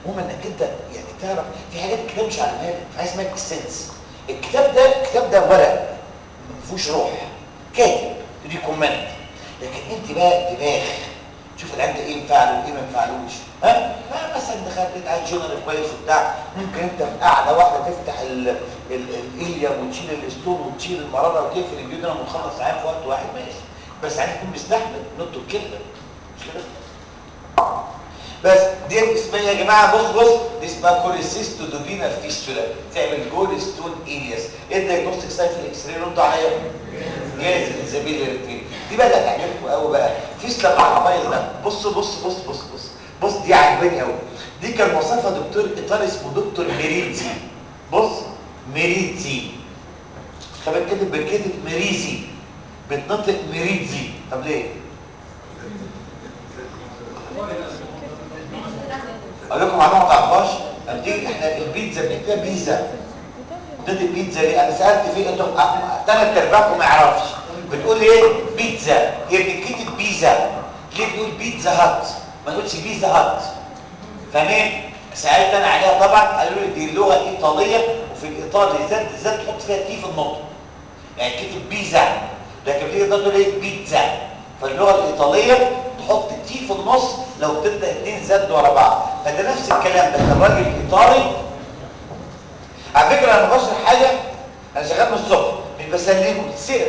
المهم انك انت يعني تعرف في حاجات الكتاب مش علمها لك في حاجه اسمها السنس الكتاب ده الكتاب ده ورق ما فيهوش روح كاتب ريكومند لكن انت بقى دماغ شوف العيال ده ايه ينفع له وايه ما ينفعلوش ها مثلا دخلت انت عايز جنرال كويس وبتاع ممكن انت في قاعده واحده تفتح الاليم وتشيل الاستون وتشيل المراره وتقفل الجدران وتخلص عام في وقت واحد ماشي بس عايز يكون مستحمل نط الكلمه مش كده بس دي اسمها يا جماعه بص بص دي اسمها كوليسيستو دوبينا فيستولا تعمل جول ستون الياس ايه الدايجنوستيك سايت في الاكس راي ردوا عليا جاهز الزميل الاثنين دي بقى اللي هتعجبكم قوي بقى فيستلا مع الموبايل ده بص بص بص بص بص بص دي عجباني قوي دي كان وصفها دكتور ايطالي اسمه دكتور ميريتزي بص ميريتزي خلي كاتب بالكاتب ميريزي بتنطق ميريتزي طب ليه؟ اقول لكم معلومه ما تعرفهاش بتيجي احنا البيتزا بنكتبها بيتزا بتكتب بيتزا ليه انا سالت فيه انتم ثلاث ارباعكم ما يعرفش بتقول ايه بيتزا هي بتتكتب بيتزا ليه بتقول بيتزا هات ما تقولش بيتزا هات فاهمين سالت انا عليها طبعا قالوا لي دي اللغه الايطاليه وفي الايطالي ذات ذات تحط فيها تي في النطق يعني كتب بيتزا لكن في تقول ايه بيتزا فاللغه الايطاليه تحط تي في النص لو بتبدا اثنين زد ورا بعض فده نفس الكلام ده كان راجل ايطالي على فكره انا بشرح حاجه انا شغال من الصبح مش بسلمكم تتسال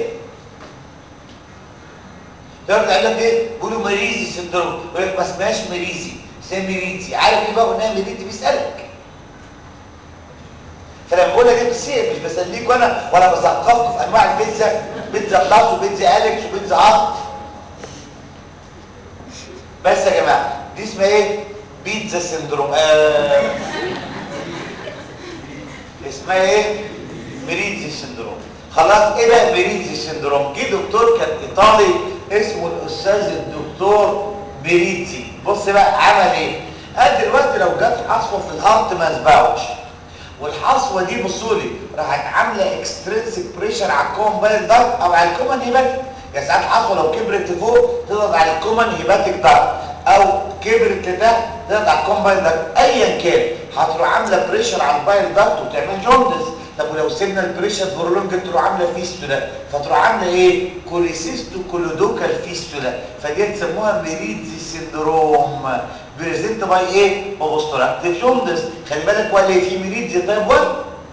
تقدر تعمل لك ايه بيقولوا مريزي سندروم يقول لك ما اسمهاش مريزي اسمها ميريزي عارف ايه بقى قلنا ميريزي بيسالك فلما بقول لك بتسال مش بسليك وانا ولا بثقفكم في انواع البيتزا بيتزا بلاس وبيتزا اليكس وبيتزا عط بس يا جماعه دي اسمها ايه بيتزا سندروم آه. اسمها ايه مريزي سندروم خلاص ايه بقى مريزي سندروم جه دكتور كان ايطالي اسمه الاستاذ الدكتور بريتزي بص بقى عمل ايه قال دلوقتي لو جت حصوه في الهارت ما اسبقوش والحصوه دي بصوا لي راحت عامله اكسترنسك بريشر على الكومبايل دارت او على الكومن هيباتيك يعني ساعات الحصوه لو كبرت لفوق تضغط على الكومن هيباتيك دارت او كبرت لتحت تضغط على الكومبايل دارت ايا كان هتروح عامله بريشر على البايل دارت وتعمل جوندس طب ولو سيبنا البريشر برولونج تروح عامله فيستولا فتروح عامله ايه كوليسيستو كولودوكال فيستولا فدي تسموها ميريدزي سيندروم بريزنت باي ايه اوبستراكتيف جوندس خلي بالك ولا في ميريدزي تايب 1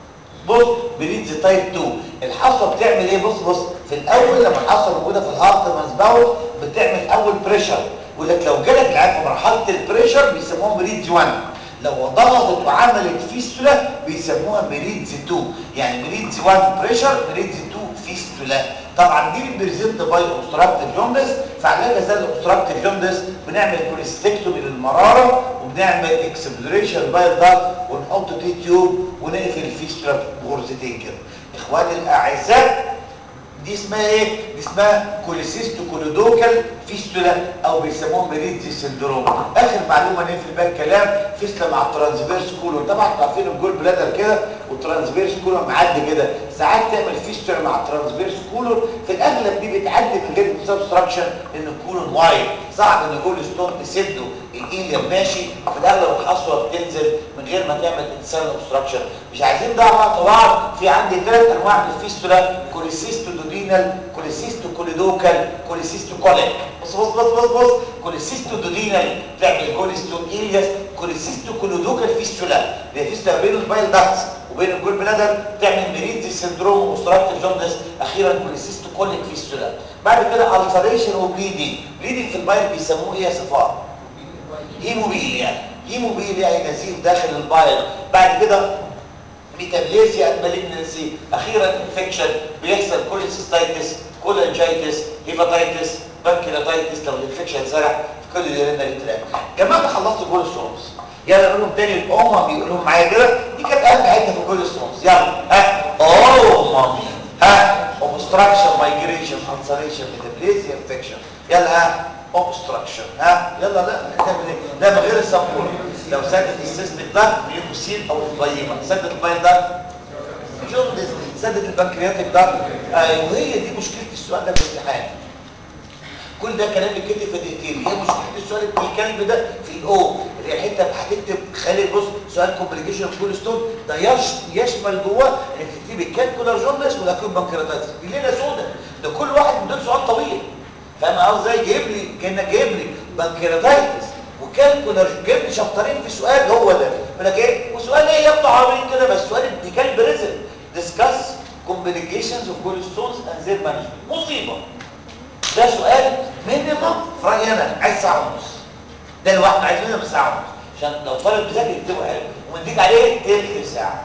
بص ميريدزي تايب 2 الحصوه بتعمل ايه بص بص في الاول لما الحصوه موجوده في الهارت مسباوت بتعمل اول بريشر يقول لك لو جالك العيان في مرحله البريشر بيسموها ميريدزي 1 لو ضغطت وعملت فيستولا بيسموها ميريدز 2 يعني ميريدز 1 بريشر ميريدز 2 فيستولا طبعا دي البريزنت باي اوبستراكتيف جوندس فعلاج زي الاوبستراكتيف جوندس بنعمل كوليستكتومي للمراره وبنعمل اكسبلوريشن باي دارت ونحط تي تيوب ونقفل الفيستولا بغرزتين كده اخواني الاعزاء دي اسمها ايه دي اسمها كوليسيستو كولودوكال فيستولا او بيسموه ميريدزي سندروم اخر معلومه نقفل بيها الكلام فيستولا مع الترانسفيرس كولون طبعا انتوا عارفين الجول بلادر كده والترانسفيرس كولون معدي كده ساعات تعمل فيستولا مع الترانسفيرس كولون في الاغلب دي بتعدي من غير سبستراكشن لان الكولون وايد صعب ان جول ستون تسده الايليم ماشي في الاغلب الحصوه بتنزل من غير ما تعمل انسان اوبستراكشن مش عايزين ده مع بعض في عندي ثلاث انواع من الفيستولا كوليسيستو دودينال كوليسيستو كوليدوكال كوليسيستو كوليك بص بص بص بص بص كوليسيستو دودينال تعمل كوليستون إلياس كوليسيستو كوليدوكال فيستولا اللي فيستولا بين البايل داكتس وبين الجول بلادر تعمل ميريدزي سندروم واوستراكتيف جوندس اخيرا كوليسيستو كوليك فيستولا بعد كده الفريشن وبليدنج بليدنج في البايل بيسموه ايه يا صفاء هيموبيل يعني هيموبيل يعني نزيف داخل البايل بعد كده ميتابليزيا مالجنسي اخيرا انفكشن بيحصل كوليسيستايتس كولانجايتس هيباتايتس بانكيراتايتس لو الانفكشن زرع في كل اليورينري تراك جماعه خلصت جول ستونز يلا نقولهم تاني الامم بيقولوهم معايا كده دي كانت اهم حته في جول ستونز يلا ها امم ها اوبستراكشن مايجريشن انسليشن ميتابليزيا انفكشن يلا ها اوبستراكشن ها يلا لا نعمل ايه ده من غير السبوره لو سدت السيستم ده بيوكسين او البيمه سدت البين ده جوندس سدت البنكرياتيك ده آه وهي دي مشكله السؤال ده في الامتحان كل ده كلام بيتكتب في دقيقتين هي مشكله السؤال الكلب ده في الاو اللي هي الحته هتكتب خلي بص سؤال كومبليكيشن اوف كول ستون ده يش- يشمل جواه انك تكتبي الكالكولار جوندس والاكيوت بانكرياتايتس دي ليله سودا ده كل واحد من دول سؤال طويل فاهم قصدي ازاي جايب لي كانك جايب لي بانكرياتايتس وكالكولار جايب لي شابترين في سؤال هو ده يقول لك ايه وسؤال ايه يبدو عبيط كده بس سؤال ابن كلب رزق ديسكاس complications of gallstones and their management مصيبه ده سؤال مينيمم في رايي انا عايز ساعه ونص ده لوحده عايز مينيمم ساعه ونص عشان لو طالب بيذاكر يكتبه حلو ونديك عليه تلت ساعه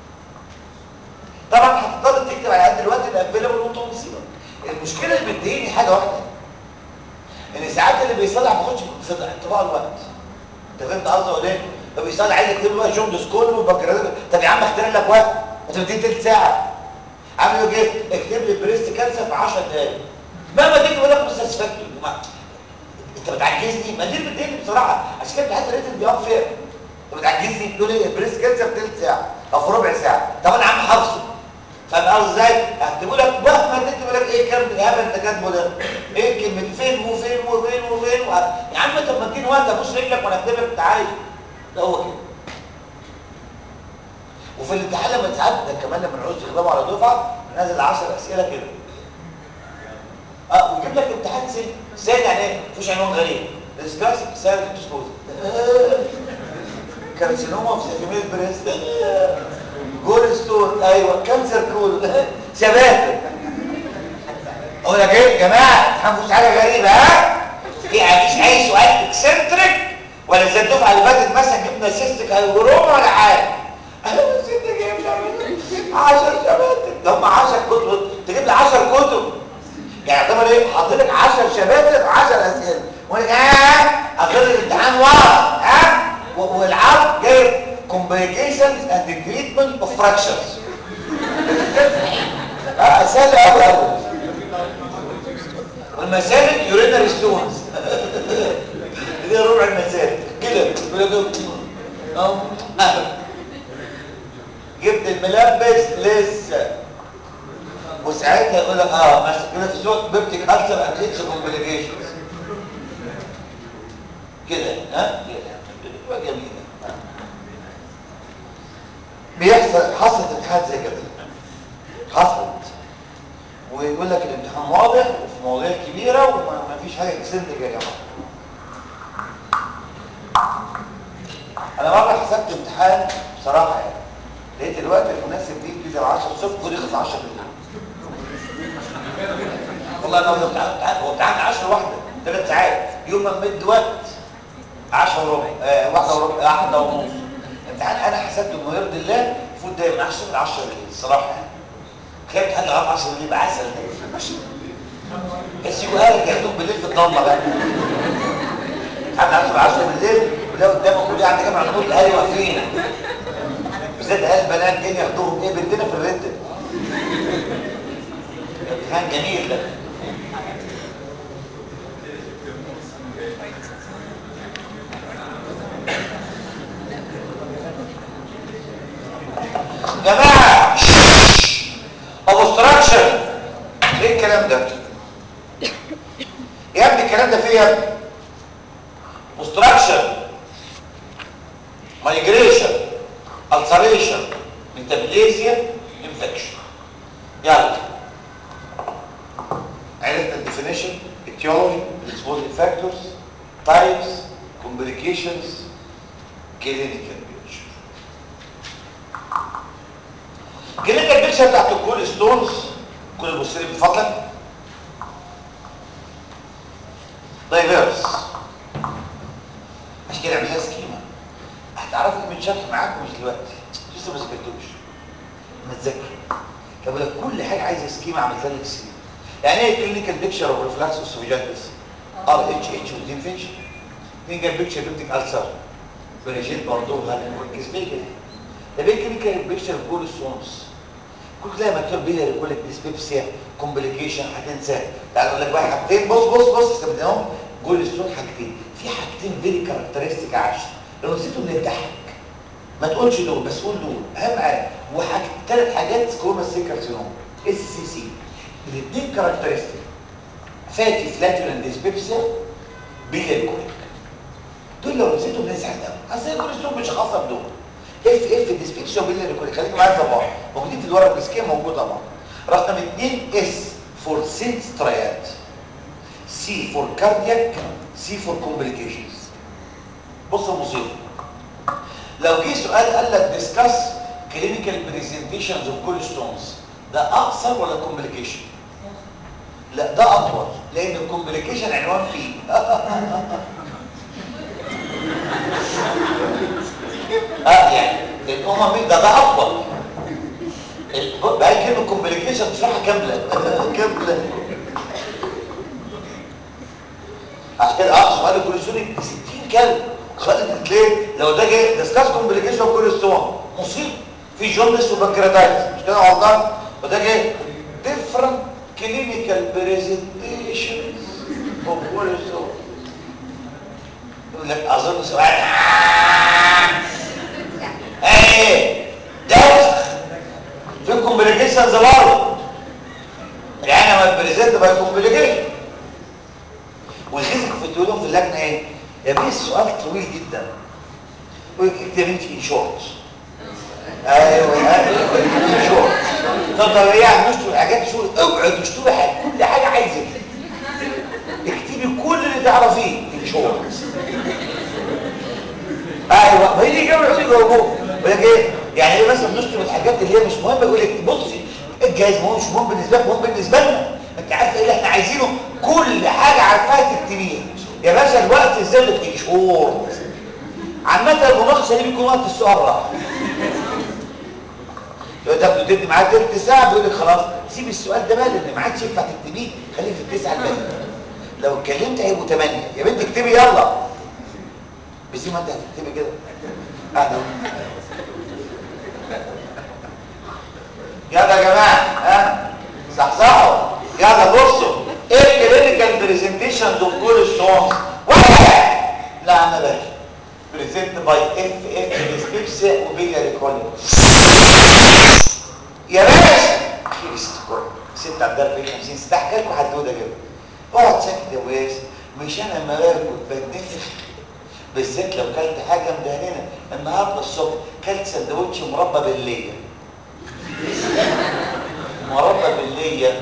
طبعا هتضطر تكتب على قد الوقت اللي افيلبل وانت مصيبه المشكله اللي بتضايقني حاجه واحده ان ساعات اللي بيصلح ما بياخدش في انطباع الوقت انت فهمت قصدي ولا ايه؟ طب بيصلح عايز يكتب له بقى جوندس كله وبكرات طب يا عم اختار لك وقت انت مديني تلت ساعه عامل ايه اكتب لي بريست كانسر في 10 دقايق مهما تيجي يقول لك مش ساتسفاكتوري انت بتعجزني ما دي بتضايقني بصراحه عشان كده بحس الريتم بيقف فير انت بتعجزني تقول ايه بريست كانسر في ثلث ساعه او في ربع ساعه طب انا عم حافظه فاهم قصدي ازاي هكتبوا لك مهما تكتب لك ايه كام الهبل انت كاتبه ده ايه كلمه فين وفين وفين وفين و... يا عم طب ما تديني وقت ابوس رجلك وانا اكتب لك انت عايز ده هو كده وفي الامتحان لما تساعد ده كمان لما نعوز تخدمه على دفعه نازل 10 اسئله كده اه ويجيب لك امتحان سهل سهل يعني ايه مفيش عنوان غريب ديسكاس سهل كتسكوز كارسينوما في سيفيميل بريست جول ستون ايوه كانسر كول شباب اقول لك ايه يا جماعه امتحان مفيش حاجه غريبه ها في مفيش اي سؤال اكسنتريك ولا زي الدفعه اللي فاتت مثلا جبنا سيستك هيبروما ولا حاجه انا نسيت اجيب 10 شباتر ده هم 10 كتب تجيب لي 10 كتب يعني اعتبر ايه حاطط لك 10 شباتر 10 اسئله وانا اه اخر الامتحان واضح ها والعرض جايب complications and the treatment of fractures اه اسئله قوي قوي والمسالك يورينري ستونز دي ربع المسالك كده اه جبت الملبس لسه وساعتها يقول لك اه بس كده في صوت بيبتيك اكثر اتليتس كومبليكيشنز كده ها كده بتبقى جميله بيحصل حصلت امتحانات زي كده حصلت ويقول لك الامتحان واضح وفي مواضيع كبيره وما فيش حاجه تسندك يا جماعه انا مره حسبت امتحان بصراحه يعني لقيت الوقت المناسب ليه بيجي 10 الصبح ودي 10 بالليل والله انا امتحان هو امتحان 10 واحده ثلاث ساعات يوم ما مد وقت 10 وربع آه واحده وربع واحده ونص امتحان انا حسبته انه يرضي الله المفروض دايما احسن من 10 بالليل الصراحه يعني تلاقي امتحان لغايه 10 بالليل يبقى عسل بس يقول لك ياخدوك بالليل في الضلمه بقى امتحان 10 10 بالليل ولا قدامك كليه عند جامعه النور الاهالي واقفين بالذات اهل البنات جايين ياخدوهم ايه بنتنا في الرد امتحان جميل ده جماعه اوبستراكشن ايه الكلام ده يا ابني الكلام ده فيه يا ابني اوبستراكشن مايجريشن ulceration metaplasia infection يلا عرفنا الديفينيشن etiology responsible factors types complications clinical picture clinical picture بتاعت الكول ستونز كل المبصرين من فضلك دايفيرس عشان كده اعملها سكيما هتعرفوا من شرح معاكم مش دلوقتي لسه ما ذاكرتوش ما تذاكر طب لك كل حاجه عايزه سكيما عملتها لك سكيما يعني ايه كلينيكال بيكتشر اوف ريفلاكس اوسوفيجايتس ار اتش اتش ودينفيشن كلينيكال بيكتشر بيبتيك السر بريجيت برضه هالكوركس فيجن ده بيه كلينيكال بيكتشر اوف جول ستونز كل تلاقي مكتوب بيه يقول لك ديسبيبسيا كومبليكيشن هتنسى يعني اقول لك بقى حاجتين بص بص بص استخدمهم جول ستون حاجتين في حاجتين فيري كاركترستيك عشان لو نسيتوا بنضحك ما تقولش دول بس قول دول اهم حاجه وحاجه ثلاث حاجات سكوما سيكارسينوم اس سي سي الاثنين كاركترستيك فاتي فلاتولنت ديسبيبسيا بيليركوليك دول لو نسيتهم نزعل قوي اصل كل ستون مش خاصه بدول اف اف ديسبيكشن باللي خليك معايا صباح موجودين في الورقه الاسكيه موجود طبعا رقم 2 اس فور سينس ترايات سي فور كاردياك سي فور كومبليكيشنز بص المصيبه لو جه سؤال قال لك ديسكاس كلينيكال بريزنتيشنز اوف كول ستونز ده اقصر ولا كومبليكيشن لا ده اطول لان الكومبليكيشن عنوان فيه اه يعني الامم ده ده اطول بقى كلمه كومبليكيشن بصراحه كامله كامله عشان كده اه سؤال الكوليسترول 60 كلمه سؤال ليه لو ده جه ديسكاس كومبليكيشن اوف كوليسترول مصيبه في جوندس وبنكرياتايتس مش كده غلطان وده جه ديفرنت كلينيكال بريزنتيشن اوف كوليسترول يقول لك اظن سؤال ايه دوخ في كومبليكيشنز برضه يعني ما بريزنت باي كومبليكيشن والخزك في الدولون في اللجنه ايه يا بيه السؤال طويل جدا اكتب انت ان شورت ايوه ان شورت طب طب ايه يعني نشتري حاجات شو اوعي تشتري حاجة كل حاجه عايزك اكتبي كل اللي تعرفيه ان شورت ايوه ما هي دي اجابه العلوم جاوبوه يقول لك ايه يعني ايه مثلا نشتري الحاجات اللي هي مش مهمه يقول لك بصي الجهاز مهم مش مهم بالنسبه لك مهم بالنسبه لنا انت عارف ايه اللي احنا عايزينه كل حاجه عارفاها تكتبيها يا باشا الوقت ازاي لك شهور عامه المناقشه دي بيكون وقت السؤال راح لو انت بتدي معاه تلت ساعه بيقول لك خلاص سيب السؤال ده بقى لان ما عادش ينفع تكتبيه خليه في التسعه الباقيه لو اتكلمت هيبقوا ثمانيه يا بنت اكتبي يلا بس ما انت هتكتبي كده قاعده يلا يا جماعه ها صحصحوا يلا بصوا ايه الكلينيكال بريزنتيشنز اوف كول ستونز واحد لا انا باشا بريزنت باي اف اف ديسبيبسيا وبيلياري كوليك يا باشا كريست كول ست عندها في 50 ست احكي لكم حدوده كده اقعد ساكت يا ويس مش انا لما باكل بتنفخ بالذات لو كلت حاجه مدهننه النهارده الصبح كلت سندوتش مربى بالليه مربى بالليه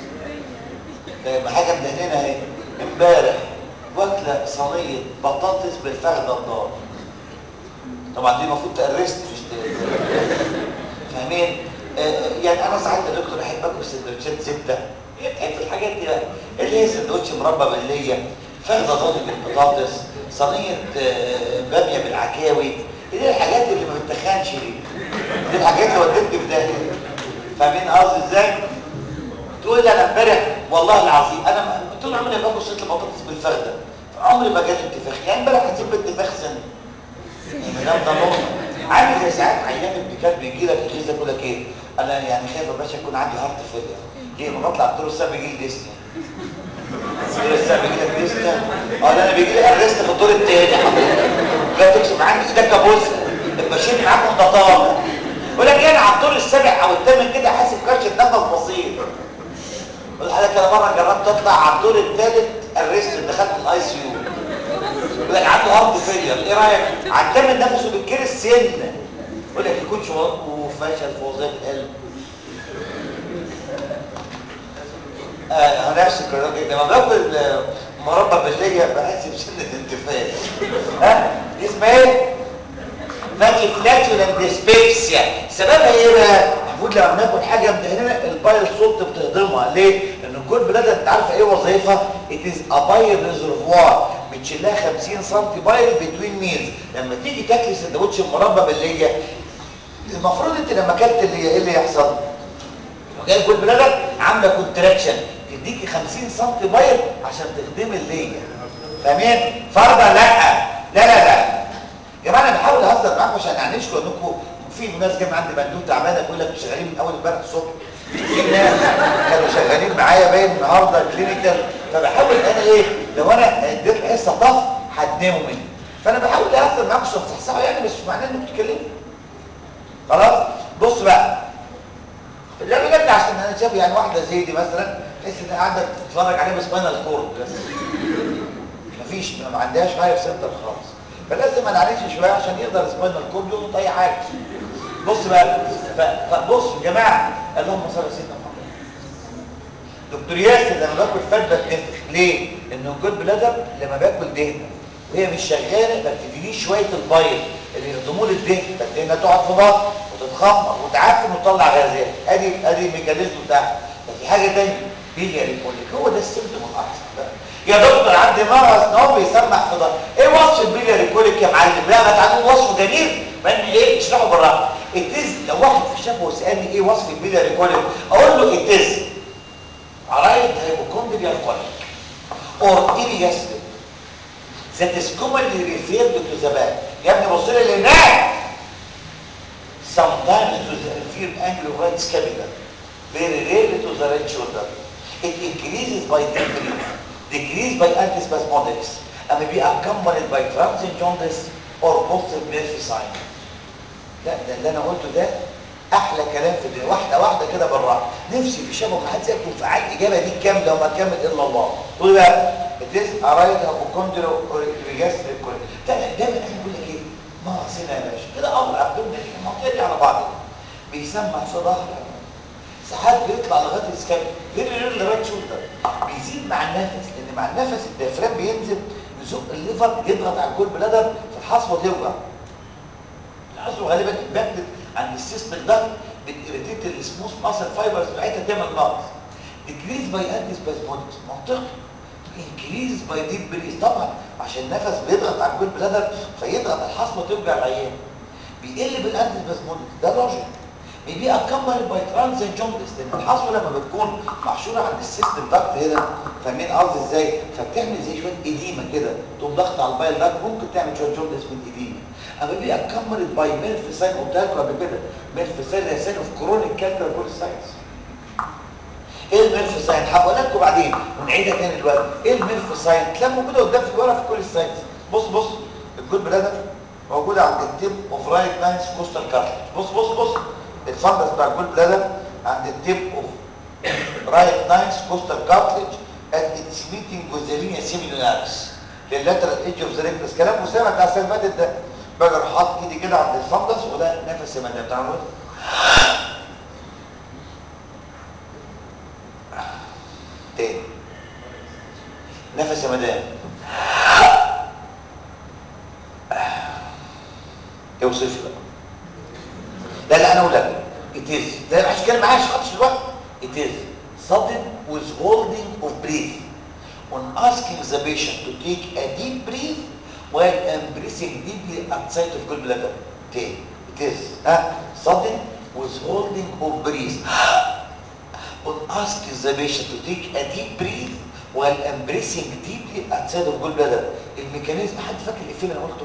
ده حاجه مدهننه اهي امبارح واكله صينيه بطاطس بالفخده النار طبعا دي المفروض تقرست مش فاهمين آه يعني انا ساعات يا دكتور احب اكل سندوتشات زبده بتحب الحاجات دي بقى اللي هي سندوتش مربى بالليه فخده ضاني بالبطاطس صينيه آه باميه بالعكاوي دي الحاجات اللي ما بتخنش دي دي الحاجات اللي ودتني في داهيه فاهمين قصدي ازاي تقول لي انا امبارح والله العظيم انا طول عمري باكل صينيه البطاطس بالفخده عمري ما جالي انتفاخ يعني امبارح حسيت بانتفاخ سن المدام ده نقطه عامل زي ساعات عيان ابن كلب بيجي لك الغيظه يقول لك ايه انا يعني خايف يا باشا يكون عندي هارت فيلير ليه ما بطلع الدور السابع بيجي لي ديسني الدور السابع بيجي لك ديسني اه انا بيجي لي ارست في الدور الثاني حضرتك لا تكشف معاك ايدك ابوسها بشيل معاك وانت طالع يقول لك انا على الدور السابع او الثامن كده حاسب كرشه نفس بسيط لحضرتك انا مره جربت اطلع على الدور الثالث الريست دخلت الاي سي يو يقول لك عنده هارت فيلير ايه رايك عدام نفسه بالكير السن يقول لك يكون شعور وفشل في وظيفه القلب آه نفس الكلام كده لما باكل مربى بالليه بحس بسنه انتفاخ ها اسمها ايه فاتي فلاتولنت ديسبيبسيا سببها ايه بقى المفروض لما بناكل حاجه مدهنه البايل صوت بتهضمها ليه لان كل بلاد انت عارفه ايه وظيفه ات از ا بايل ريزرفوار بتشيلها 50 سم بايل بتوين ميلز لما تيجي تاكلي سندوتش مربى بالليه المفروض انت لما اكلت اللي ايه اللي يحصل وجاي كل بلادك عامله كونتراكشن تديكي 50 سم بايل عشان تخدمي الليه فاهمين فرضا لا لا لا لا يا جماعه انا بحاول اهزر معاكم عشان اعنيشكم انكم في ناس جايه عندي بندوب تعبانه بيقول لك شغالين من اول امبارح الصبح في ناس كانوا شغالين معايا باين النهارده كلينيكال فبحاول انا ايه لو انا اديت حصه طف هتناموا مني فانا بحاول اهزر معاكم عشان تصحصحوا يعني مش معناه انكم تتكلموا خلاص بص بقى اللي بجد عشان انا شايف يعني واحده زي دي مثلا تحس انها قاعده تتفرج عليها بسباينال كورد بس مفيش ما عندهاش حاجه في سنتر خالص لازم انعرفش شويه عشان يقدر سباينال كورد يلقط اي حاجه بص بقى ف- فبص يا جماعه اللهم صل على سيدنا محمد دكتور ياسر لما باكل فات بتنفخ ليه؟ انه الجود بلادر لما باكل دهنه وهي مش شغاله ما بتدينيش شويه البايل اللي يهضموا لي الدهن فالدهنه تقعد في بعض وتتخمر وتعفن وتطلع غازات ادي ادي الميكانيزم بتاعها ففي حاجه ثانيه بيلياري كوليك هو ده السيمتوم الاحسن بقى يا دكتور عندي مرض ان هو بيسمع في ضهري ايه وصف البيلياري كوليك يا معلم لا ما تعالوا وصفه جميل ما ان ايه اشرحه بالراحه التز لو واحد في الشفا وسالني ايه وصف البيلياري كوليك اقول له التز arrived hypochondrial colic or ileogastric that is commonly referred to the back يا ابني بص لي هناك sometimes to the inferior angle of right scapula very rarely to the right shoulder it increases by tempering decreased by antispasmodics and may be accompanied by transient jaundice or positive nerve sign لا ده اللي انا قلته ده احلى كلام في الدنيا واحده واحده كده بالراحه نفسي في شبه ما حد يكون فعال الاجابه دي كامله وما كمل الا الله تقول بقى الديس ارايد هابوكوندرو ريجاستريك كل لا لا دايما احنا بنقول لك ايه ما راسنا يا باشا كده امر ابدومنا المنطقه دي على بعض بيسمع في ظهر ساعات بيطلع لغايه السكاب غير غير لغايه شولدر بيزيد مع النفس لان مع النفس الديافرام بينزل يزق الليفر يضغط على الجول بلادر في الحصوه توجع الحصوه غالبا امباكتد عند السيستم ده بتريتيت السموث ماسل فايبرز بتاعتها تعمل نقص ديكريز باي انتي سباسمودكس منطقي انكريز باي ديب بريز طبعا عشان النفس بيضغط على الجول بلادر فيضغط الحصوه توجع العيان بيقل بالانتي سباسمودكس ده لوجيك بيبقى اكمل باي ترانزيت جوندس لان الحصوه لما بتكون محشوره عند السيستم داكت هنا فاهمين قصدي ازاي فبتعمل زي شويه اديمه كده تقوم ضغط على البايل داكت ممكن تعمل شويه جوندس من اديمه اما بيبقى اكمل باي ميرف ساين قلت لكم قبل كده ميرف ساين هي ساين اوف كرونيك كانسر كل ساينس ايه الميرف ساين هقول لكم بعدين ونعيدها تاني دلوقتي ايه الميرف ساين تلاقيها موجوده قدام في الورقه في كل الساينس بص بص الجود بلادر موجوده عند التيب اوف رايت ناينس كوستال كارتلج بص بص بص الفندس بتاع الجول بلادر عند التيب اوف رايت ناينس كوستال كارتلج at its meeting with the linea semilunaris لللاترال ايدج اوف ذا ريكتس كلام مسامع بتاع السنه اللي فاتت ده باجي اروح حاطط ايدي كده عند الفندس وده نفس المدام تعالوا تاني نفس يا مدام اوصف بقى لا لا انا اقول لك it is لا مش كلمه معايا خالص الوقت it is sudden withholding of breath on asking the patient to take a deep breath while embracing deeply outside of gallbladder تاني it is ها sudden withholding of breath on asking the patient to take a deep breath while embracing deeply outside of gallbladder الميكانيزم حد فاكر الافيه اللي انا قلته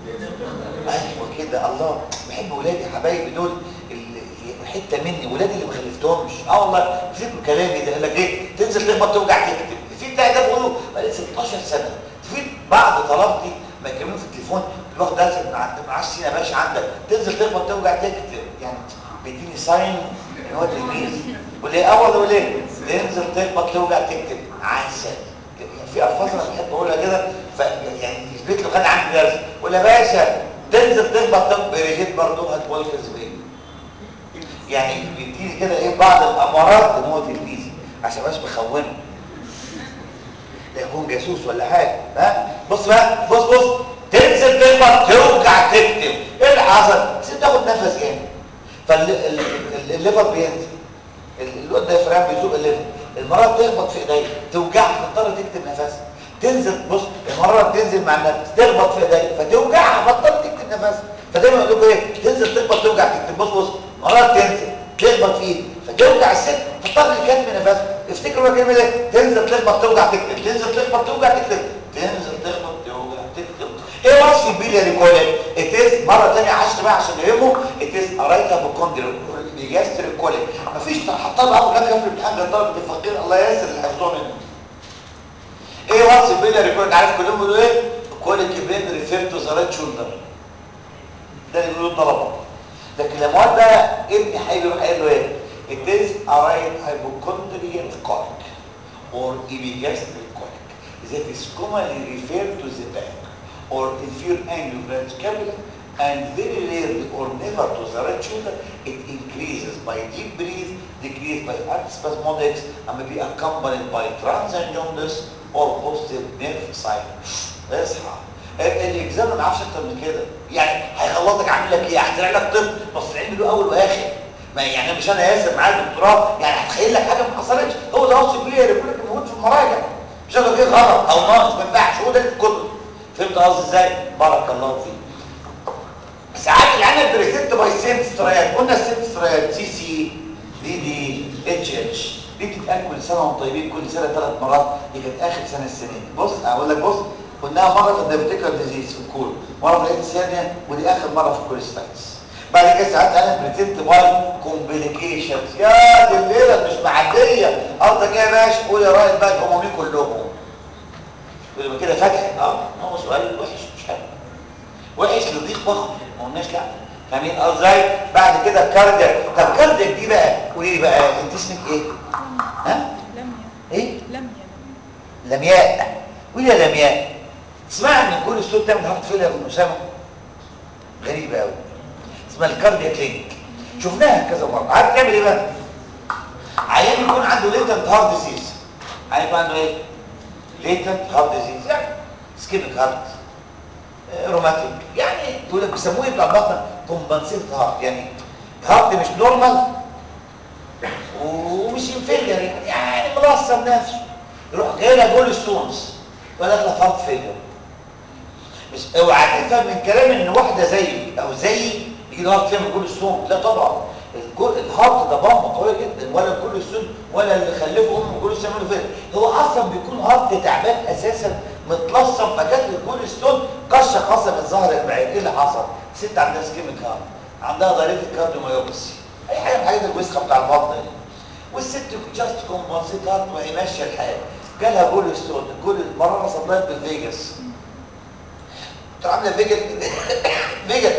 ايوه كده الله بحب ولادي حبايبي دول اللي حته مني ولادي اللي ما خلفتهمش اه والله افتكروا كلامي ده قال لك ايه تنزل تخبط توجع تكتب في بتاع ده بقوله بقالي 16 سنه في بعض طلبتي ما يكلموني في التليفون الوقت ده من عند معاش سين يا باشا عندك تنزل تخبط توجع تكتب يعني بيديني ساين ان هو تلميذ يقول لي اه والله ليه تنزل تخبط توجع تكتب عسل يعني في الفاظ انا بحب اقولها كده ف يعني يثبت له كان عندي درس يقول يا باشا تنزل تخبط توجع بريجيت برضه هتقول كذبين يعني بيديني كده ايه بعض الامارات ان هو تلميذي عشان مش بخونه لا يكون جاسوس ولا حاجه ها بص بقى بص بص تنزل تخبط توجع تكتب ايه اللي حصل سيب تاخد نفس جامد فالليفر بينزل الواد ده فرام بيزوق الليفر المرات تخبط في ايديا توجعها تضطر تكتب نفسها تنزل بص المرات تنزل مع النفس تخبط في ايديا فتوجعها فتضطر تكتب نفسها فدايما اقول لكم ايه تنزل تخبط توجع تكتب بص بص مرات تنزل تخبط في ايدي فتوجع الست تضطر لكتب نفسها افتكروا الكلمه دي تنزل تخبط توجع تكتب تنزل تخبط توجع تكتب تنزل تخبط توجع تكتب ايه وصف البيلياري كوليك اتيز مره ثانيه عشت بقى عشان يفهموا اتيز ارايتا بكوندرو بيجاستر الكوليك مفيش حطها بقى في الاخر في الامتحان لطلبه الفقير الله ييسر اللي حفظوها منه ايه وصف البيلياري كوليك عارف كلهم بيقولوا ايه كوليك بين ريفير تو ذا رايت شولدر ده اللي بيقولوا الطلبه لكن لما واد بقى ابني هيجي هيقول له ايه it is a right hypochondrial colic or epigastric colic that is commonly referred to the back or inferior angle of right scapula and very rarely or never to the right shoulder, it increases by deep breath, decreased by spasmodics, and may be accompanied by transient jaundice or positive nerve silence. اصحى الاكزام ما عارفش اكتر من كده يعني هيخلصك عامل لك ايه هخترع لك طب بس العلم له اول واخر ما يعني مش انا ياسر معايا الدكتوراه يعني هتخيل لك حاجه ما حصلتش هو ده وصف ليه يقول لك موجود في المراجع مش هقول لك ايه غلط او ناقص ما ينفعش هو ده اللي في الكتب فهمت قصدي ازاي بارك الله فيك ساعات العمل بريزنت باي سيم سترايات قلنا السيم سترايات سي سي دي دي اتش اتش دي بتتقال كل سنه وانتم طيبين كل سنه ثلاث مرات دي كانت اخر سنه السنه دي بص اقول لك بص قلناها مره في الديفيتيكال ديزيز في الكول مره في الثانيه ودي اخر مره في الكوليستايتس بعد كده ساعات انا بريزنت باي كومبليكيشنز يا دي الليله مش معديه قصدك ايه يا باشا قول يا راجل بقى الامومي كلهم يبقى كده فتح اه هو سؤال وحش مش حلو وحش لضيق ضخم ما قلناش لا فاهمين ازاي بعد كده الكاردياك طب الكاردياك دي بقى قولي لي بقى انت اسمك ايه ها لميا ايه لميا لمياء قولي يا لمياء تسمع ان كل الصوت ده بتحط فيها يا ابن اسامه غريبه قوي اسمها الكاردياك لينك شفناها كذا مره عارف تعمل ايه بقى عيان يكون عنده ليتنت هارت ديزيز عيان يكون عنده ايه ليتنت هارت ديزيز يعني سكيميك هارت روماتيك يعني تقول لك بيسموه ايه بتاع البطن كومبنسيت هارت يعني هارت مش نورمال ومش انفيلير يعني يعني ملصم نفسه يروح جاي لها جول ستونز ولا داخله في هارت فيلير مش اوعى تفهم من كلامي ان واحده زيك او زيي يجي لها هارت فيلير جول ستون لا طبعا الجول الهارت ده بامبه قويه جدا ولا الجول ستون ولا اللي خلفه امه جول ستون يعملوا فيلير هو اصلا بيكون هارت تعبان اساسا متلصم فجات الجول ستون قشه قسمت ظهر البعير ايه اللي حصل؟ ست عندها سكيميك هارت عندها ضريبه كارديوميوباثي اي حاجه من الحاجات الوسخه بتاع البطن دي والست جاست كومبنسيت هارت وهي ماشيه الحال جالها جول ستون الجول المراره صدرت بالفيجاس تروح عامله فيجل فيجل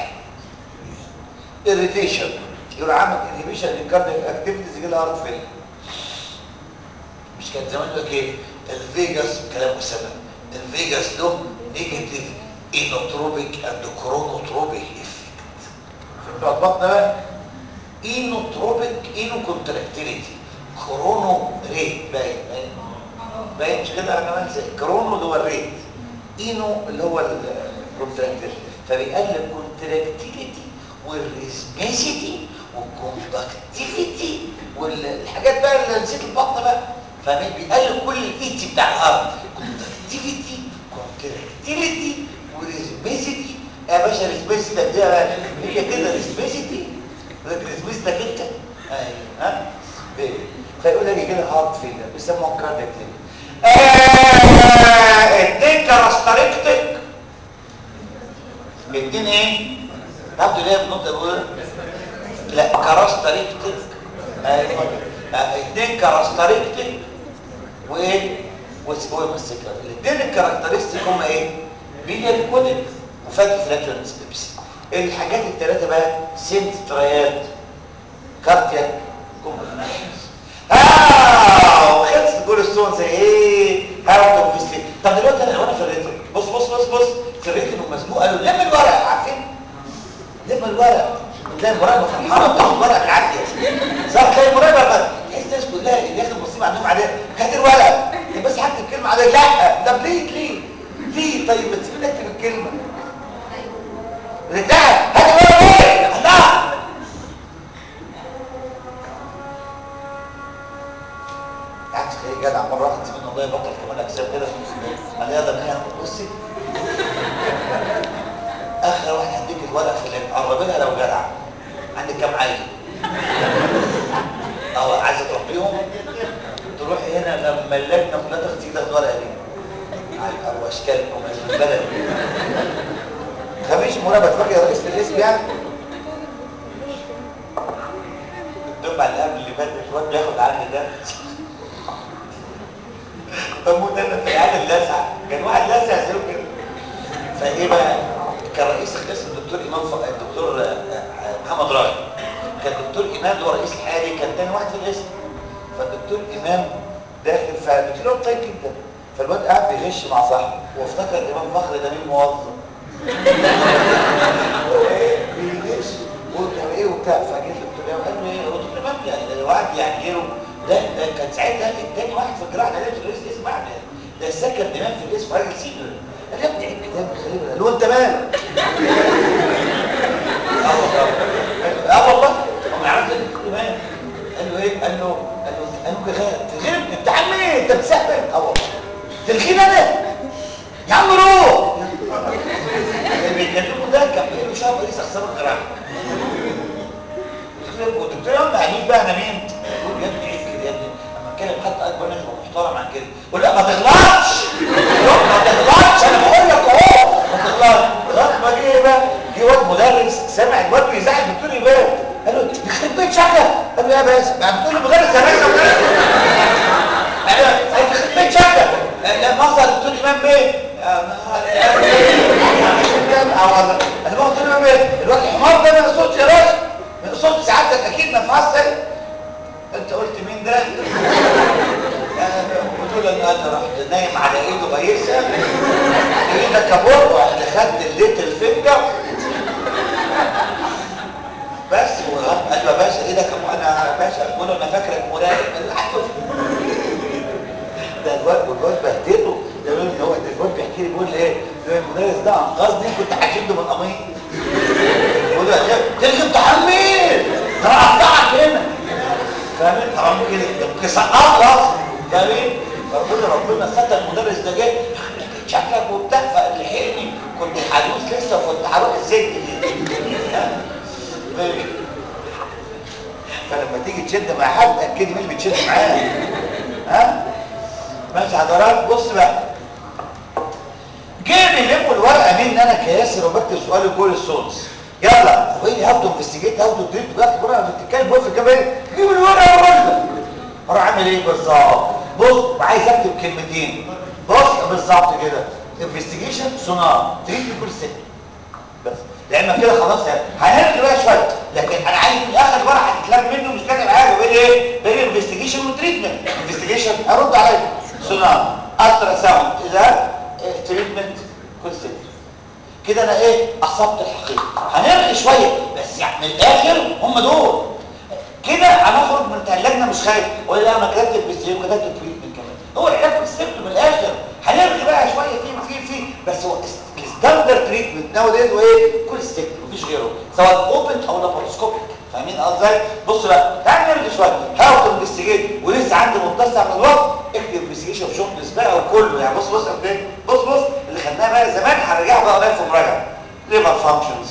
اريتيشن يروح عامل انهبيشن للكاردياك اكتيفيتيز يجي لها هارت فيلير مش كان زمان يقول لك ايه الفيجاس كلام مسمى الفيجاس له نيجاتيف اينوتروبيك اند كرونوتروبيك افكت فهمتوا البطن بقى اينوتروبيك اينو كونتراكتيليتي كرونو ريت باين باين باين مش كده انا كمان زي كرونو اللي هو الريت اينو اللي هو الكونتراكتيليتي فبيقلل كونتراكتيليتي والريزميسيتي والكوندكتيفيتي والحاجات بقى اللي نسيت البطن بقى فاهمين بيقلل كل الايتي بتاع الارض كوندكتيفيتي كونتراكتيليتي وريزميسيتي يا باشا ريزميسيتي ده بقى هي كده ريزميسيتي ريزميسيتي انت ايوه ها بيه. فيقول لك كده هارت فيلر بيسموها كاردياك فيلر آه اتنين كارستريكتك اتنين ايه؟ تاخدوا ليه بنقطة الاولى؟ لا كارستريكتك ايوه آه، اتنين كارستريكتك وايه؟ واسبوع مسكر الاثنين الكاركترستيك هم ايه؟ بيليال كودك وفات فلاكشن ستيبس الحاجات الثلاثه بقى سنت تريات كاردياك كومبليكيشنز اه وخلصت الجول ستون زي ايه؟ هاو تو فيستيك طب دلوقتي انا وانا في الريتم بص بص بص بص في الريتم ومزنوق قالوا لم الورق عارفين؟ لم الورق تلاقي المراقبه فرحانه بتاخد الورق العادي صح تلاقي المراقبه بقى تحس الناس كلها اللي داخل مصيبه عندهم عاديه هات الورق بس هكتب كلمه عاديه لا ده ليه ليه ليه طيب ما تسيبني اكتب الكلمه بتاع هات الورق ليه لا قعدت تلاقي جدع مره واحد زميلنا الله يبطل كمان اجسام كده قال لي يلا بينا بصي اخر واحد هديك الورق في اللي قربي لها لو جدع عندك كام عيل اه عايزه تربيهم تروح هنا لما اللجنه كلها تاخد كده الورقه دي او اشكالكم في البلد خفيش مراقبه فاكر رئيس الاسم يعني الدفعه اللي قبل اللي فاتت الواد بياخد عني ده بموت انا في العيال اللاسع كان واحد لاسع زي كده فايه بقى كان رئيس القسم الدكتور امام ف... الدكتور آه، آه، محمد راجل كان الدكتور امام هو رئيس الحالي كان تاني واحد في القسم فالدكتور امام داخل فالدكتور طيب جدا فالواد قاعد بيغش مع صاحبه وافتكر امام فخر ده مين موظف بيغش وبتاع ايه وبتاع فجيت قلت له قال له ايه قلت له امام يعني واحد يعني غيره ده ده كان ساعتها التاني واحد في الجراحه ده لابس الرئيس اسمع ده ده السكن امام في الاسم راجل سينيور قال يا ابني عيب كتاب خليه قال له انت مالك اه والله اه والله هو ما يعرفش قال له مالك قال له ايه قال له قال له قال له تغير امتحان مين انت بتسهبل اه والله تلغينا انا يا عم روح اللي بيكلمه ده كان بيقول له شهر رئيس اقسام الجراحه والدكتور يوم ما قالوش بقى انا مين يقول يا ابني عيب كده يا ابني اما اتكلم حد اكبر منك يبقى محترم عن كده يقول لا ما تغلطش يقول ما تغلطش انا بقول لك اهو ما تغلطش لغايه ما جه بقى جه واد مدرس سمع الواد بيزعل الدكتور يبان قال له يخرب بيت شكلك قال له يا بس يعني بتقول لي مدرس يا باشا قال له يخرب بيت شكلك لا مصر الدكتور امام بيه انا بقول دكتور امام بيه الواد الحمار ده ما يقصدش يا باشا ما يقصدش سعادتك اكيد ما فحصت انت قلت مين ده قلت له انا رحت نايم على ايده بايسها ايدك ابور ورحت خدت الليتل فينجر بس قال له يا باشا ايدك انا يا باشا بقول له انا فاكرك مراقب ده الواد والواد بهدله ده بيقول ان هو ده الواد بيحكي لي بيقول لي ايه ده المدرس ده انقذني كنت هشده من قميص بيقول له تلغي امتحان مين ده انا هقطعك هنا فاهمين طبعا ممكن يبقى سقط خلاص فاهمين فربنا ربنا ختم المدرس ده جه شكلك وبتاع فلحقني كنت هدوس لسه وكنت هروح السجن فلما تيجي تشد مع حد اكيد مين بتشد معاه ها ماشي حضرات بص بقى جه بيلموا الورقه مني انا كياسر وبكتب سؤال لكل السولز يلا طب ايه هاو تو انفستيجيت هاو تو تريت بقى الورقه بتتكلم بص كمان جيب الورقه ولا اروح اعمل ايه بالظبط بص عايز اكتب كلمتين بص بالظبط كده انفستيجيشن سونار تريت كل ست بس لان كده خلاص يعني هنرجع بقى شويه لكن انا عايز من اخر ورقه هتتلم منه مش كاتب حاجه بين ايه بين انفستيجيشن وتريتمنت انفستيجيشن ارد عليك سونار الترا ساوند اذا تريتمنت كونسنت كده انا ايه اصبت الحقيقه هنرغي شويه بس يعني من الاخر هم دول كده هنخرج من اللجنه مش خايف ولا انا كتبت البستيوم كتبت التريتمنت كمان هو العلاج في السبت من الاخر هنرغي بقى شويه في في في بس هو الستاندرد تريتمنت ناو دايز وايه كل ستيك مفيش غيره سواء اوبن او لاباروسكوبيك فاهمين ازاي بص بقى تعالى نرغي شويه هاو تو انفستيجيت ولسه عندي متسع من الوقت اكتب انفستيجيشن في جوندس بقى وكله يعني بص بص قد ايه بص بص اللي خدناه بقى زمان هنرجع بقى قريب في مراجعه ليفر فانكشنز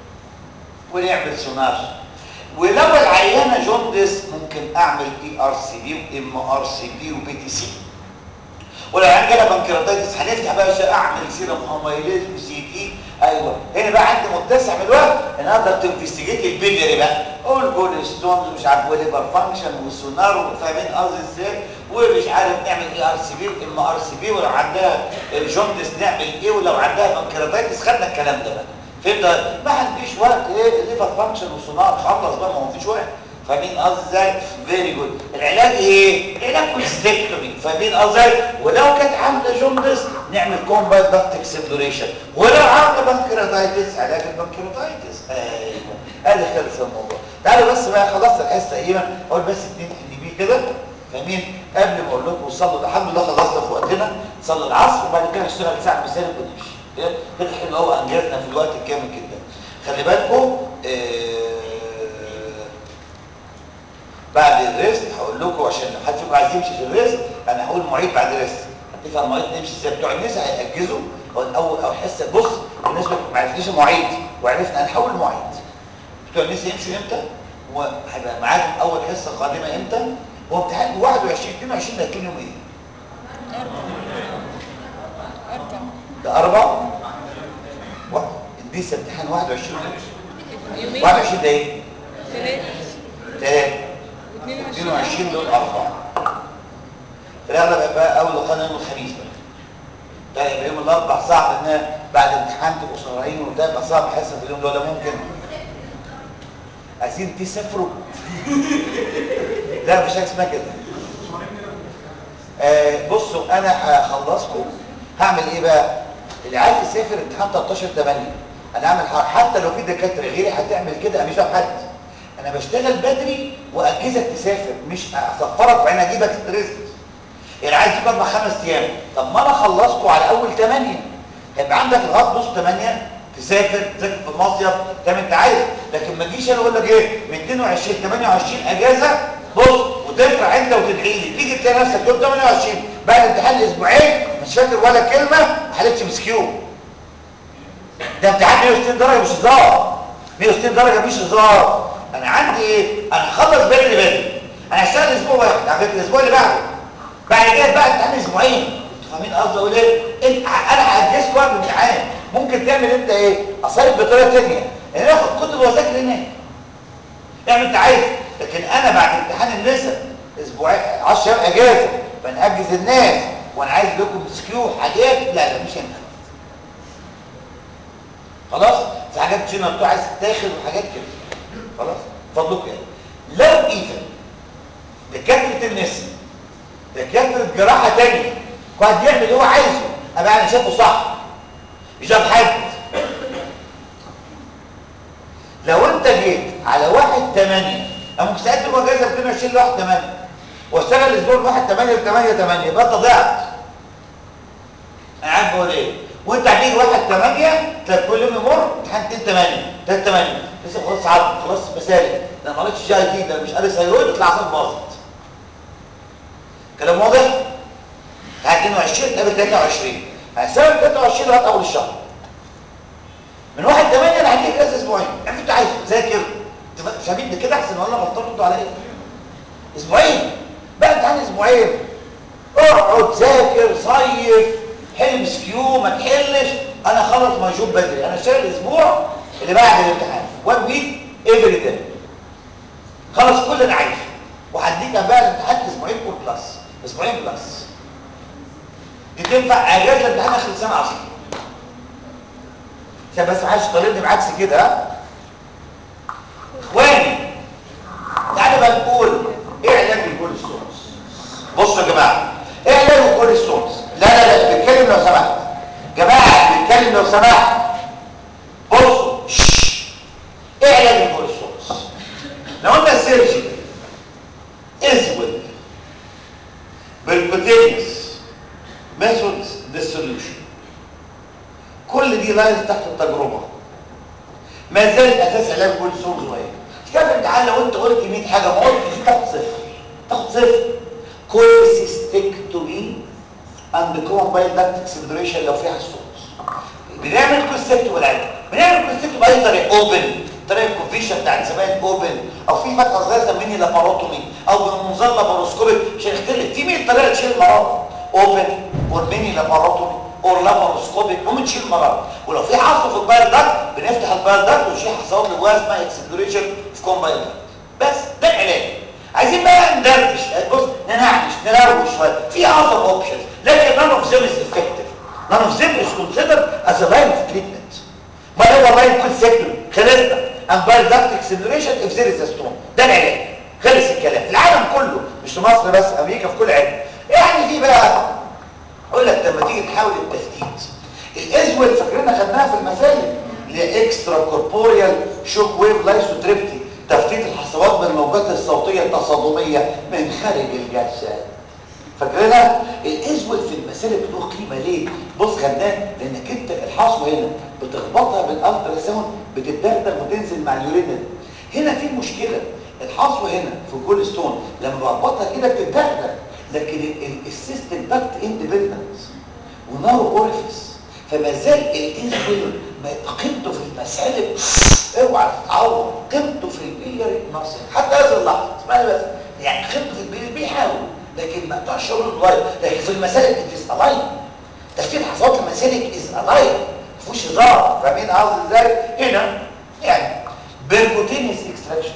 ونعمل سونار ولو العيانه جوندس ممكن اعمل اي ار سي بي وام ار سي بي وبي تي سي ولو عندي جالها بنكرياتايتس هنفتح بقى اعمل سيرم اميليز وسي تي ايوه هنا بقى عندي متسع من الوقت ان اقدر تنفستيجيت البيلياري بقى والجول ستونز ومش عارف وليفر فانكشن والسونار وفاهمين قصدي ازاي ومش عارف نعمل اي ار سي بي وام ار سي بي ولو عندها جوندس نعمل ايه ولو عندها بنكرياتايتس خدنا الكلام ده بقى فهمت ما عنديش وقت ايه ليفر فانكشن وسونار خلص بقى ما هو مفيش وقت فاهمين قصدي ازاي فيري جود العلاج ايه العلاج كوليستكتومي فاهمين قصدي ولو كانت عامله جوندس نعمل كومبايت داكتيك سيبدوريشن ولو عامله بنكرياتايتس علاج البنكرياتايتس ايوه ادي خلص الموضوع تعالوا بس بقى خلصت الحصه تقريبا اقول بس اتنين ان بي كده فاهمين قبل ما اقول لكم صلوا الحمد لله خلصنا في وقتنا صلوا العصر وبعد كده نشتغل ساعه مثالي ونمشي كده حلو قوي انجزنا في الوقت الكامل جدا خلي بالكم آه بعد الريست هقول لكم عشان لو حد فيكم عايز يمشي في الريست انا هقول مواعيد بعد الريست هتفهم مواعيد نمشي ازاي بتوع النساء هيأجزوا او الاول او حصه بص بالنسبه ما عرفناش المواعيد وعرفنا هنحول المواعيد بتوع النساء يمشوا امتى وهيبقى معاهم اول حصه قادمه امتى هو امتحان 21 22 ده كام يوم ايه؟ ده اربع لسه امتحان 21 21 ده ايه؟ ثلاثة 22 دول أربعة في الأغلب هيبقى أول لقاء يوم الخميس بقى ده يبقى يوم الأربع صعب إن بعد امتحان تبقوا سهرانين وبتاع يبقى صعب حصة في اليوم ده ولا ممكن عايزين تسافروا لا مفيش حاجة اسمها كده آه بصوا انا هخلصكم هعمل ايه بقى اللي عايز يسافر امتحان 13 8 انا هعمل حاجه حتى لو في دكاتره غيري هتعمل كده انا مش فاهم حد انا بشتغل بدري واجهزك تسافر مش اسفرك وبعدين اجيبك ستريس يعني عايز تقعد مع خمس ايام طب ما انا اخلصكم على اول 8 هيبقى عندك لغايه نص 8 تسافر تسافر في مصيف تعمل انت عايز لكن ما تجيش انا اقول لك ايه من 22 28 اجازه بص وتفرح انت وتدعي لي تيجي تلاقي نفسك يوم 28 بعد امتحان اسبوعين مش فاكر ولا كلمه ما حلتش مسكيو ده امتحان 160 درجه مش هزار 160 درجه مش هزار انا عندي ايه انا هخلص بدري بدري انا هشتغل اسبوع واحد على فكره الاسبوع اللي بعده بعد كده بقى امتحان اسبوعين انتوا فاهمين قصدي اقول ايه انت انا هاجزك وقت الامتحان ممكن تعمل انت ايه اصيب بطريقه ثانيه يعني اخد كتب واذاكر هناك اعمل انت عايز لكن انا بعد امتحان النساء اسبوعين 10 ايام اجازه فنأجز الناس وانا عايز لكم سكيو حاجات لا لا مش هينفع خلاص في حاجات شنو بتوع عايز تتاخد وحاجات كده خلاص فضلكم يعني لو اذا دكاتره النساء دكاتره جراحه تانية قاعد يعمل اللي هو عايزه ابقى انا شايفه صح مش جاب حد لو انت جيت على واحد تمانية انا ممكن ساعات تبقى جايزه 22 لواحد تمانية واشتغل الاسبوع من واحد تمانية لتمانية تمانية يبقى انت ضيعت انا عارف بقول ايه وانت هتيجي واحد تمانية تلاقي كل يوم يمر امتحان 2 تمانية 3 تمانية لسه خلاص عدد خلاص مسالك ده ما قريتش جي اي تي ده مش قاري ثايرويد اطلع عصب باظت كلام واضح؟ امتحان 22 تقابل 23 هسبب 23 لغايه اول الشهر من واحد 8 انا هديك اجازه اسبوعين اعمل انت عايزه ذاكر فاهمين كده احسن ولا غلطان ردوا على ايه اسبوعين بقى امتحان اسبوعين اقعد ذاكر صيف حل مسكيو ما تحلش انا خلص موجود بدري انا اشتغل الاسبوع اللي بعد الامتحان وان ويك افري داي خلص كل اللي انا عايزه وهديك بقى الامتحان اسبوعين كور بلس اسبوعين بلس دي تنفع اجازه الامتحان اخر السنه اصلا عشان بس محدش طالبني بعكس كده ها اخواني تعالوا بقى نقول ايه علاج الجول ستونز بصوا يا جماعه ايه علاج الجول ستونز لا لا لا بنتكلم لو سمحت جماعه بنتكلم لو سمحت بصوا شش. ايه علاج الجول ستونز لو قلنا سيرجي ازول بالكوتينيوس ميثودز ديسوليوشن كل دي لاينز تحت التجربه ما زال اساس علاج كل سور صغير كيف امتحان لو انت قلت 100 حاجه ما قلتش تاخد صفر تاخد صفر كل سيستكتومي اند كومبايل داكت اكسلريشن لو فيها ستونز بنعمل كونسبت والعلاج بنعمل كونسبت باي طريقه اوبن طريقه الكونفيشن بتاع الزبائن اوبن او في فتحه صغيره سميني لاباروتومي او بمنظار لاباروسكوبيك عشان يختلف في 100 طريقه تشيل المرض اوبن اور ميني لاباروتومي اور لاباروسكوبيك ممكن تشيل المرض ولو في حصوه في البايل داكت بنفتح البايل داكت ونشيل حصوات اللي جواها اسمها اكسلريشن في كومبايل داكت بس ده العلاج عايزين بقى ندردش بص ننعش نروش شويه في اعظم اوبشنز لكن none of them is effective none of them is considered as a line of treatment بل هو line concept خلصنا and bile duct acceleration if there is a stone ده العلاج خلص الكلام في العالم كله مش في مصر بس امريكا في كل عالم يعني في بقى اقول لك لما تيجي تحاول التثبيت الازول فاكرينها خدناها في المسالك اللي هي اكسترا كوربوريال شوك ويف لايسوتريبتي تفتيت الحصوات بالموجات الصوتيه التصادميه من خارج الجسد فاكرينها الازول في المسالك له قيمه ليه بص خدناه لانك انت الحصوه هنا بتخبطها بالالترا ساوند بتتدغدغ وتنزل مع اليورينال هنا في مشكله الحصوه هنا في الجول ستون لما بربطها كده بتتدغدغ لكن السيستم داكت اندبندنس ونارو اوريفيس فما زال الانسولين قيمته في المسالك اوعى تتعور قيمته في البيلياري ماسل حتى هذه اللحظه اسمعني بس يعني قيمته في البيلياري بيحاول لكن ما تقطعش شغل اللايف لكن في المسالك اتس الايف تفكير حصوات المسالك از الايف ما فيهوش هزار فاهمين قصدي ازاي هنا يعني بيركوتينيس اكستراكشن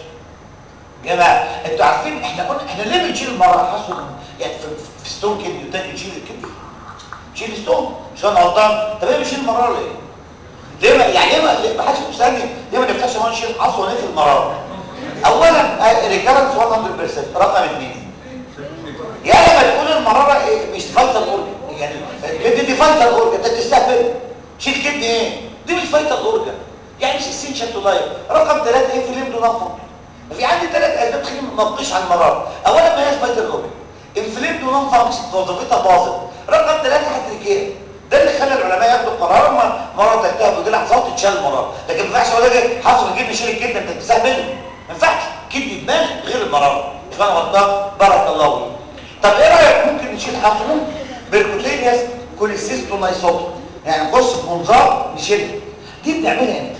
جماعه انتوا عارفين احنا قلنا احنا ليه بنشيل المره حصل يعني في, في ستون كدني وتاني بنشيل الكدني شيل ستون مش انا غلطان طب ايه بنشيل المراره ليه ليه ما يعني ليه ما, ما حدش بيسالني ليه ما نفتحش ما نشيل حصوه ونقفل المراره اولا ريكارنس 100% رقم اثنين يا لما تقول المراره فايتال اورجن يعني الكبد دي فايتال اورجن انت بتستهبل شيل كبد ايه دي مش فايتال اورجن يعني مش اسينشال تو لايف رقم ثلاثة ايه في الليمدو نفر في عندي ثلاث اسباب تخليني ما ابقيش على المرار اولا ما هياش فايتال اورجن انفليمد ونون فانكشن وظيفتها باظت رقم ثلاثة هتريكير ده اللي خلى العلماء ياخدوا قرار ما مرة تلتهب ويجي لحظات تتشال المرار لكن ما ينفعش اقول لك حصل الجبن شيل الكبده انت بتستهبل ما ينفعش كدني دماغ غير المرار مش انا غلطان بارك الله فيك طب ايه رايك ممكن نشيل حصره بيركوتينيوس كوليسيستونايسوتو يعني نخش في منظار نشيلها دي بنعملها امتى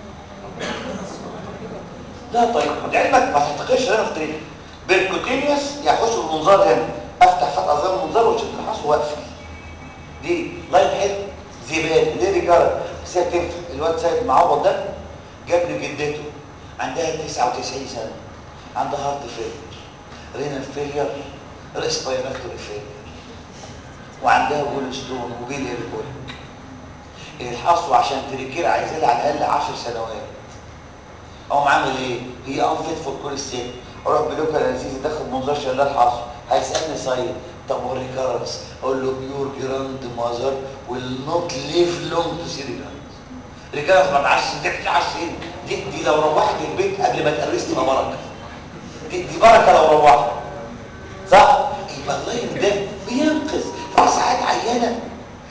لا طيب لعلمك ما تعتقدش ان انا افتريت بيركوتينيوس يخش بالمنظار هنا افتح فتحه زي المنظار واشد الحصر واقفل دي لايت حلو زبال ليه رجاله بس هي بتنفع الواد سيد معوض ده جاب لي جدته عندها 99 سنه عندها هارت فيلير رينال فيلير ريسبيراتوري فيلير وعندها بول ستون وبيلياري كوليك الحصوه عشان تريكير عايزه لها على الاقل 10 سنوات اقوم عامل ايه هي انفيت فور كل ستيب اروح بلوكا لذيذ داخل منظار شلال حصر هيسالني سايد طب والريكارنس اقول له بيور جراند ماذر ويل نوت ليف لونج تو سي ريكارنس ريكارنس ما تعرفش انت بتعرفش دي دي لو روحت البيت قبل ما تقرست تبقى بركه دي, دي بركه لو روحت صح يبقى اللاين ده بينقذ في ساعات عيانه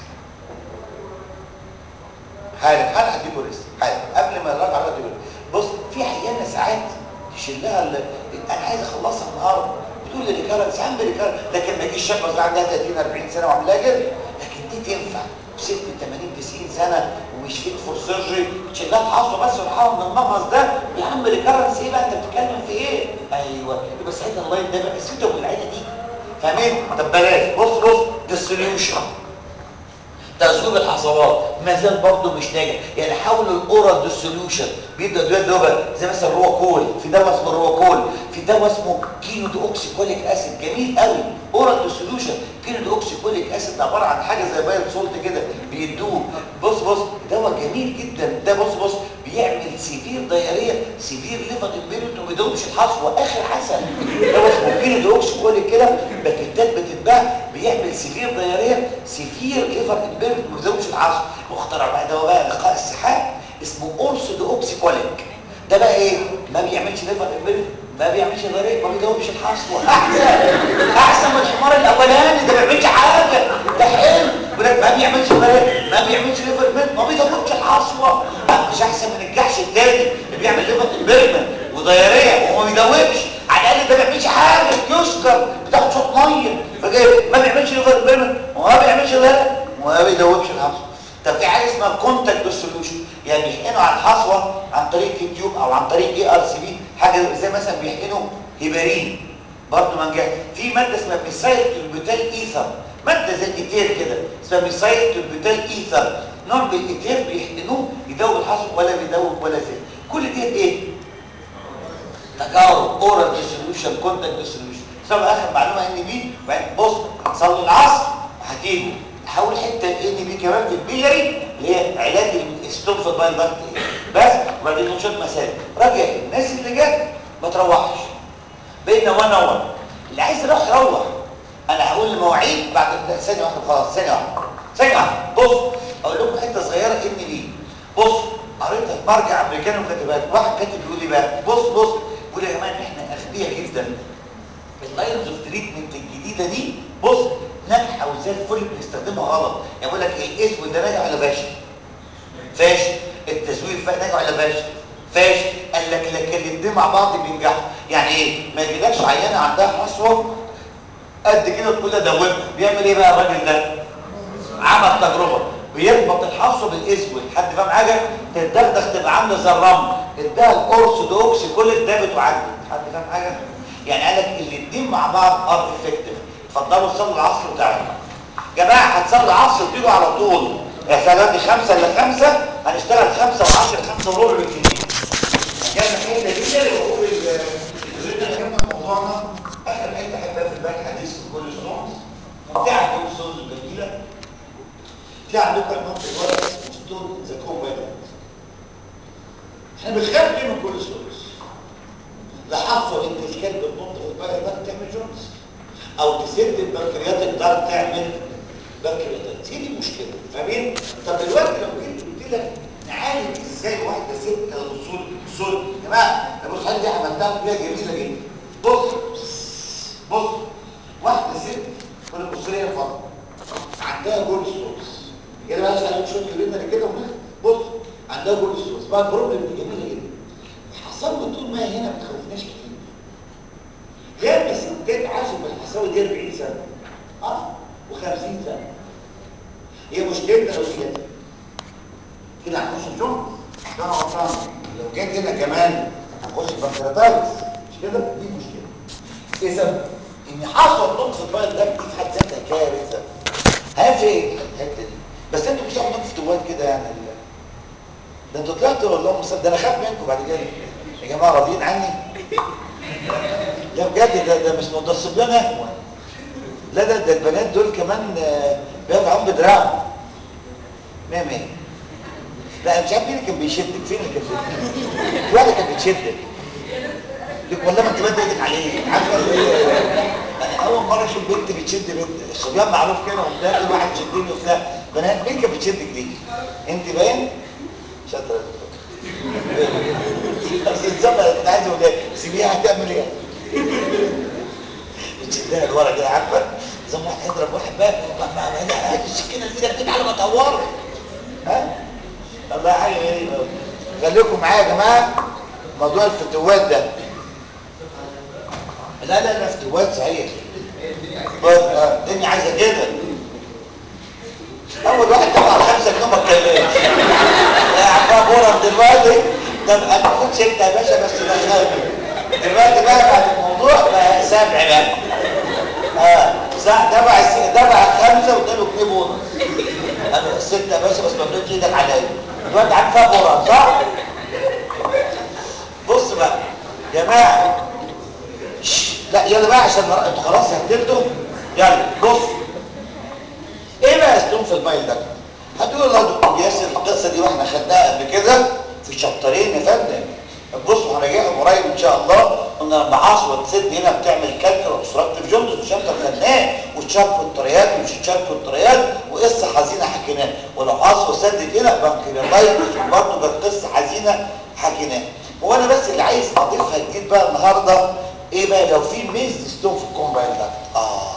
حالا حالا هديكوا ريست حالا قبل ما نراجع على دي بص في عيانه ساعات تشيل لها ال... انا عايز اخلصها النهارده بتقول لي ريكارنس عم ريكارنس لكن ما يجيش شاب مثلا عندها 30 40 سنه وعاملها جري لكن دي تنفع ست 80 90 سنه ومش فيت فور سيرجري تشيل لها الحصوه بس وتحاول من المغص ده يا عم ريكارنس ايه بقى انت بتتكلم في ايه؟ ايوه يبقى ساعتها الله يدافع اسيبه بالعيله دي فاهمين؟ طب بلاش بص بص ده السوليوشن تذويب الحصوات ما زال برضه مش ناجح يعني حاولوا الاورال ديسوليوشن بيدوا ادويه دوبه زي مثلا روكول في دواء اسمه روكول في دواء اسمه كينو دي اوكسيكوليك اسيد جميل قوي اورال ديسوليوشن كينو دي اوكسيكوليك اسيد عباره عن حاجه زي بايل سولت كده بيدوه بص بص دواء جميل جدا ده بص بص بيعمل سيفير دايريه سيفير ليفر امبيريت وما بيدوبش الحصوه اخر حسن دواء اسمه كينو دي اوكسيكوليك كده باكيتات بتتباع بيعمل سيفير دايريه سيفير ليفر امبيريت وما بيدوبش الحصوه واخترع بقى دواء بقى لقاء السحاب اسمه اورسو اوكسيكوليك ده بقى ايه ما بيعملش ليفر امبيريت ما بيعملش ضريق ما بيدوبش الحصوه احسن احسن من الحمار الاولاني ده ما بيعملش حاجه ده حلو ما بيعملش ضريق ما بيعملش ليفر امبيريت ما بيدوبش الحصوه مش احسن من الجحش التاني اللي بيعمل ليفر امبيريت وضياريه وما بيدوبش على الاقل ده ما بيعملش حاجه يشكر بتاخد شوط ميه فجاي ما بيعملش ليفر امبيريت وما بيعملش ضريق وما بيدوبش الحصوه طب في حاجه اسمها كونتاكت ديسوليوشن يعني بيحقنوا على الحصوه عن طريق تيوب او عن طريق اي ار سي بي حاجه زي مثلا بيحقنوا هيبارين برضه منجح في ماده اسمها ميثايل تولبوتال ايثر ماده زي الايثير كده اسمها ميثايل تولبوتال ايثر نوع من الايثير بيحقنوه يدوب الحصوه ولا بيدوب ولا زي كل دي ايه تجارب اورال ديسوليوشن كونتاكت ديسوليوشن سبب اخر معلومه ان بي بص هتصلي العصر هتيجي حاول حته الان بي كمان في البيلري اللي هي علاج الستوب في البايل داكت بس وبعدين نشوط مسائل راجع الناس اللي جت ما تروحش بينا وانا وانا اللي عايز يروح يروح انا هقول المواعيد بعد ثانيه واحده خلاص ثانيه واحده ثانيه واحده بص اقول لكم حته صغيره ان بي بص قريتها في مرجع امريكاني وكاتبات واحد كاتب بيقول لي بقى بص بص بيقول يا جماعه احنا اغبياء جدا اللاينز اوف تريتمنت الجديده دي بص ناجحه وزي الفل بنستخدمها غلط يعني بقول لك ايه الاسود ده ناجح ولا فاشل فاشل التزوير ناجح ولا فاشل فاشل قال لك لكن الاثنين مع بعض بينجحوا يعني ايه ما يجيلكش عيانه عندها حصوه قد كده تقول ده دوبها بيعمل ايه بقى الراجل ده عمل تجربه بيربط الحصوه بالاسود حد فاهم حاجه تتدغدغ تبقى عامله زي الرمل اداها الاورثودوكس كل اتدابت وعدت حد فاهم حاجه يعني قال لك الاثنين مع بعض ار افكتيف اتفضلوا صلوا العصر بتاعكم جماعه هتصلوا العصر وتيجوا على طول يا سلام خمسة الا خمسة هنشتغل خمسة وعشر خمسة وربع بالكتير جالنا حته دي وهو الريتم موضوعنا اخر حته احبها في البال حديث في كل ستونز ممتعه كل ستونز الجميله في عندكم المنطق الورق اسمه ستون ذا كوفالنت احنا بنخاف ليه من كل ستونز لاحظوا ان الكلب بتنط في البلد ده بتعمل جونز او تسد البنكرياتيك دارت تعمل بنكرياتيت هي دي المشكله فاهمين طب دلوقتي لو جيت قلت لك نعالج ازاي واحده ست الوصول الوصول يا جماعه بص حاجه دي عملتها فيها جميله جدا بص بص واحده ست كل المصريه فقط عندها جول ستورز كده بقى عشان شويه جبنا كده ونخ بص عندها جول ستورز بقى البروبلم دي جميله جدا الحصاوه طول ما هي هنا ما تخوفناش كتير ياما ستات عاشوا بالحصاوه دي 40 سنه اه و50 سنه هي مشكلتنا لو كده كده هنخش الجمله ده انا غلطان لو جيت هنا كمان هنخش بنكرياتايتس مش كده دي مشكله اذا ان حصل نقص البايل ده دي في حد ذاتها كارثه هيفرق ايه الحته دي بس انتوا مش هتاخدوا في تواد كده يعني ده انتوا طلعتوا والله مصدق ده انا خاف منكم بعد كده يا جماعه راضيين عني لا بجد ده ده مش ده الصبيان اهون لا ده ده البنات دول كمان بيقعوا بدراعهم مية مية لا مش عارف مين اللي كان بيشدك فين اللي كان بيشدك في واحده كانت بتشدك لك والله ما انت بدي ايدك عليه عارفه انا اول مره اشوف بنت بتشد بنت الصبيان معروف كده وبتاع كل واحد يشدني وبتاع بنات مين كانت بتشدك دي انت باين شاطره يا دكتور بس الزمن كنت عايز اقول ايه سيبيها هتعمل ايه بتشدها لورا كده عارفه زي ما واحد يضرب واحد بقى ما هات السكينه اللي في ايدك على ما تهورك ها الله حاجه غريبه قوي خليكم معايا يا جماعه موضوع الفتوات ده لا لا لا فتوات صحيح الدنيا عايزه كده اول واحد طلع على خمسه جنيه ما اتكلمش يا عم بورا دلوقتي طب انا كنت ستة يا باشا بس ده خامس دلوقتي بقى بعد الموضوع بقى سبع بقى اه صح دفع دفع خمسه واداله جنيه بونص انا ستة يا باشا بس ما تقولش ايدك عليا دلوقتي عارف فيها بورا صح بص بقى يا جماعه لا يلا بقى عشان انتوا خلاص هتبتوا يلا بص ايه بقى ستون في البايل ده هتقول الله دكتور ياسر القصه دي واحنا خدناها قبل كده في شابترين يا فندم بصوا هنراجعهم قريب ان شاء الله ان لما عصوه تسد هنا بتعمل كالكر وبسرعه جوندس وشابتر خدناه والشارك والطريات ومش الشارك والطريات وقصه حزينه حكيناها ولو عصوه سدت هنا بنكرياتايتس برضه كانت قصه حزينه حكيناها هو انا بس اللي عايز اضيفها جديد بقى النهارده ايه بقى لو في ميز ستون في الكومبايل داكت اه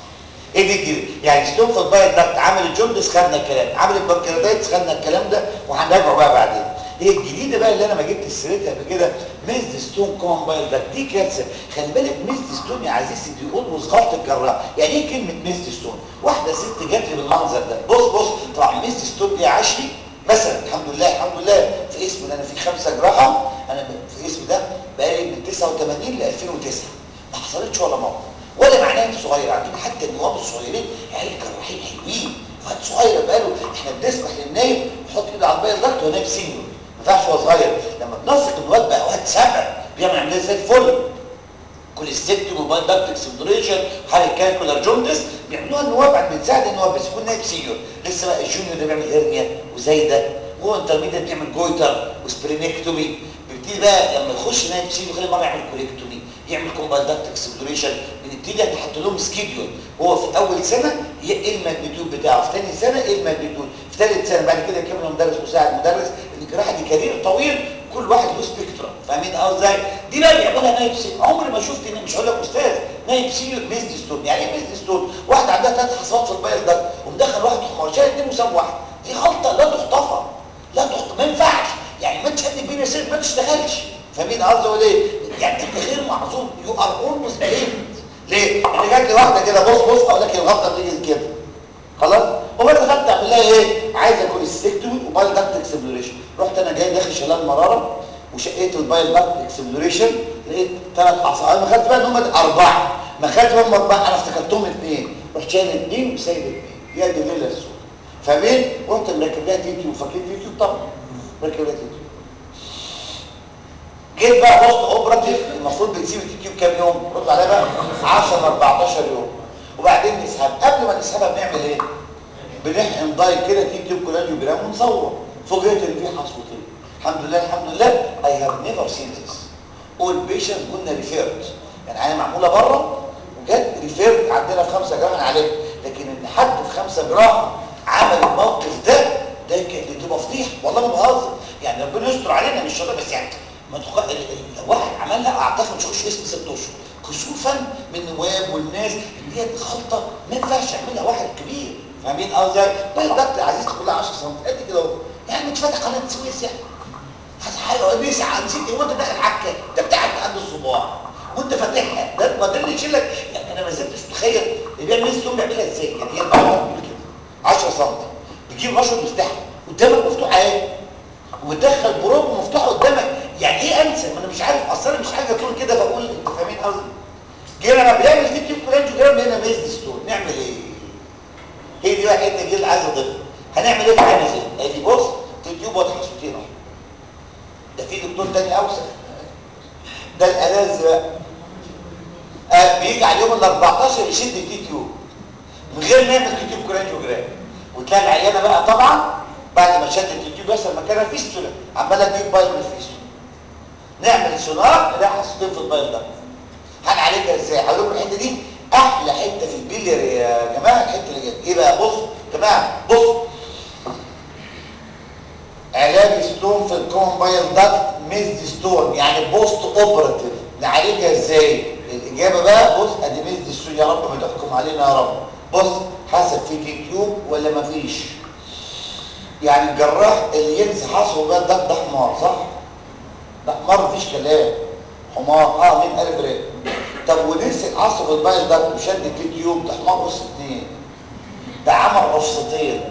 ايه دي كده يعني ستون في البايل داكت عامل الجوندس خدنا الكلام عامل البنكرياتايتس خدنا الكلام ده وهنراجعه بقى بعدين هي الجديده بقى اللي انا ما جبت سيرتها قبل كده ميز ستون كومبايل داكت دي كارثه خلي بالك ميز ستون يا عزيزي دي اولوز غلط الجراح يعني ايه كلمه ميز ستون واحده ست جات لي بالمنظر ده بص بص طبعا ميز ستون دي عشري مثلا الحمد لله الحمد لله في اسم انا في خمسه جراحه انا في اسم ده بقالي من 89 ل 2009 ما حصلتش ولا مره ولا معناه انت صغير عندنا حتى النواب الصغيرين عيال جراحين حلوين وقت صغير بقاله احنا بنسمح للنايم يحط ايده على البايل ضغط وهو نايم سينيور ما ينفعش هو صغير لما بنثق الواد بقى واد سبع بيعمل عمليه زي الفل كوليستيكتوم موبايل داكت اكسبلوريشن حاله كالكولار جوندس بيعملوها النواب عند بنساعد النواب بس يكون نايم سينيور لسه بقى الجونيور ده بيعمل هرنيا وزايده وهو انترميديت بيعمل جويتر وسبرينكتومي بيبتدي بقى لما يخش نايم سينيور خلي مره يعمل كوليكتومي يعمل كومبايل داكت اكسبلوريشن بنبتدي نحط لهم سكيدول هو في اول سنه ايه الماجنتيود بتاعه في ثاني سنه ايه الماجنتيود في ثالث سنه بعد كده يكمل مدرس مساعد مدرس الجراحه دي كارير طويل كل واحد له سبيكترم فاهمين اه ازاي دي بقى بيعملها نايب سينيور عمري ما شفت مش هقول لك استاذ نايب سينيور ميزد ستون يعني ايه ميزد ستون واحد عندها ثلاث حصوات في البايل ده ومدخل واحد حمار شايل اثنين وساب واحد دي غلطه لا تخطفها لا تخطف ما ينفعش يعني ما تشد بينا سير ما تشتغلش فاهمين قصدي اقول ايه يعني انت غير معذور يو ار اولموست بليمد ليه انا جات لي واحده كده بص بص اقول لك الغلطه بتيجي كده خلاص وبعد دخلت اعمل لها ايه عايز اكل السيكتومي وبايل داكت اكسبلوريشن رحت انا جاي داخل شلال مراره وشقيت البايل داكت اكسبلوريشن لقيت ثلاث اعصاب ما خدتش بالي ان هم اربعه ما خدتش بالي هم اربعه انا افتكرتهم اثنين رحت شايل اثنين وسايب اثنين يا دي ليله السود فاهمين رحت مركب لها تيتيوب فاكرين تيتيوب طبعا مركب لها تيتيوب جيت بقى بوست اوبراتيف المفروض بتسيب التيوب كام يوم رد عليها بقى 10 14 يوم وبعدين نسحب قبل ما نسحبها بنعمل ايه بنحقن دايل كده تيوب كولاجيو جرام ونصور فوجئت ان في حصوتين الحمد لله الحمد لله I have never seen this all patients قلنا ريفيرد يعني انا معموله بره وجت ريفير عندنا في خمسه جراحه عليه لكن ان حد في خمسه جراحه عمل الموقف ده ده كانت تبقى فضيحه والله ما بهزر يعني ربنا يستر علينا مش شغل بس يعني ما تخ... ال- ال- لو واحد عملها اعتقد مش هيخش اسم ست اشهر خصوصا من النواب والناس ان هي غلطه ما ينفعش يعملها واحد كبير فاهمين قصدي طيب ضغط عزيز كلها 10 سم قد كده اهو يعني متفتح قناه سويس يعني هات حاجه نسي نسيت ايه وانت داخل عكه ده بتاعك قد الصباع وانت فاتحها ده ما ده اللي يشيلك يعني انا ما زلتش متخيل اللي بيعمل السوم بيعملها ازاي يعني هي البعض بيقول كده 10 سم بتجيب رشوه مفتاحه قدامك مفتوحه اهي وتدخل بروب مفتوح قدامك يعني ايه انسى ما انا مش عارف اصلا مش حاجه تقول كده فاقول انت فاهمين قصدي جينا لما بنعمل في تيوب كولانجوجرام هنا بيز ستون نعمل ايه هي دي بقى الحته دي اللي عايز اضيفها هنعمل ايه في حاجه زي ادي بص تيوب واضحه صوتين اهو ده في دكتور تاني اوسع ده الالذ بقى آه بيجي على اليوم ال 14 يشد التي تيوب من غير ما يعمل تيوب كولانجوجرام وتلاقي العيانه بقى طبعا بعد ما شد التيوب يحصل مكانها فيستولا عماله تجيب بايل من الفيستولا نعمل سونار نلاقي حصتين في البايل ده هنعالجها ازاي هقول لكم الحته دي احلى حته في البيلير يا جماعه الحته اللي جت ايه بقى بص يا جماعه بص علاج ستون في الكومبايل داكت ميزد ستون يعني بوست اوبراتيف نعالجها ازاي الاجابه بقى بص ادي ميزد ستون يا رب ما تحكم علينا يا رب بص حسب في تيوب ولا ما فيش يعني الجراح اللي ينزل حصوه بقى ده ده حمار صح ده حمار مفيش كلام حمار اه مين قال بريك طب ونسي عصب البايل ده وشد التيوب ده حمار بص اتنين ده عمل رفصتين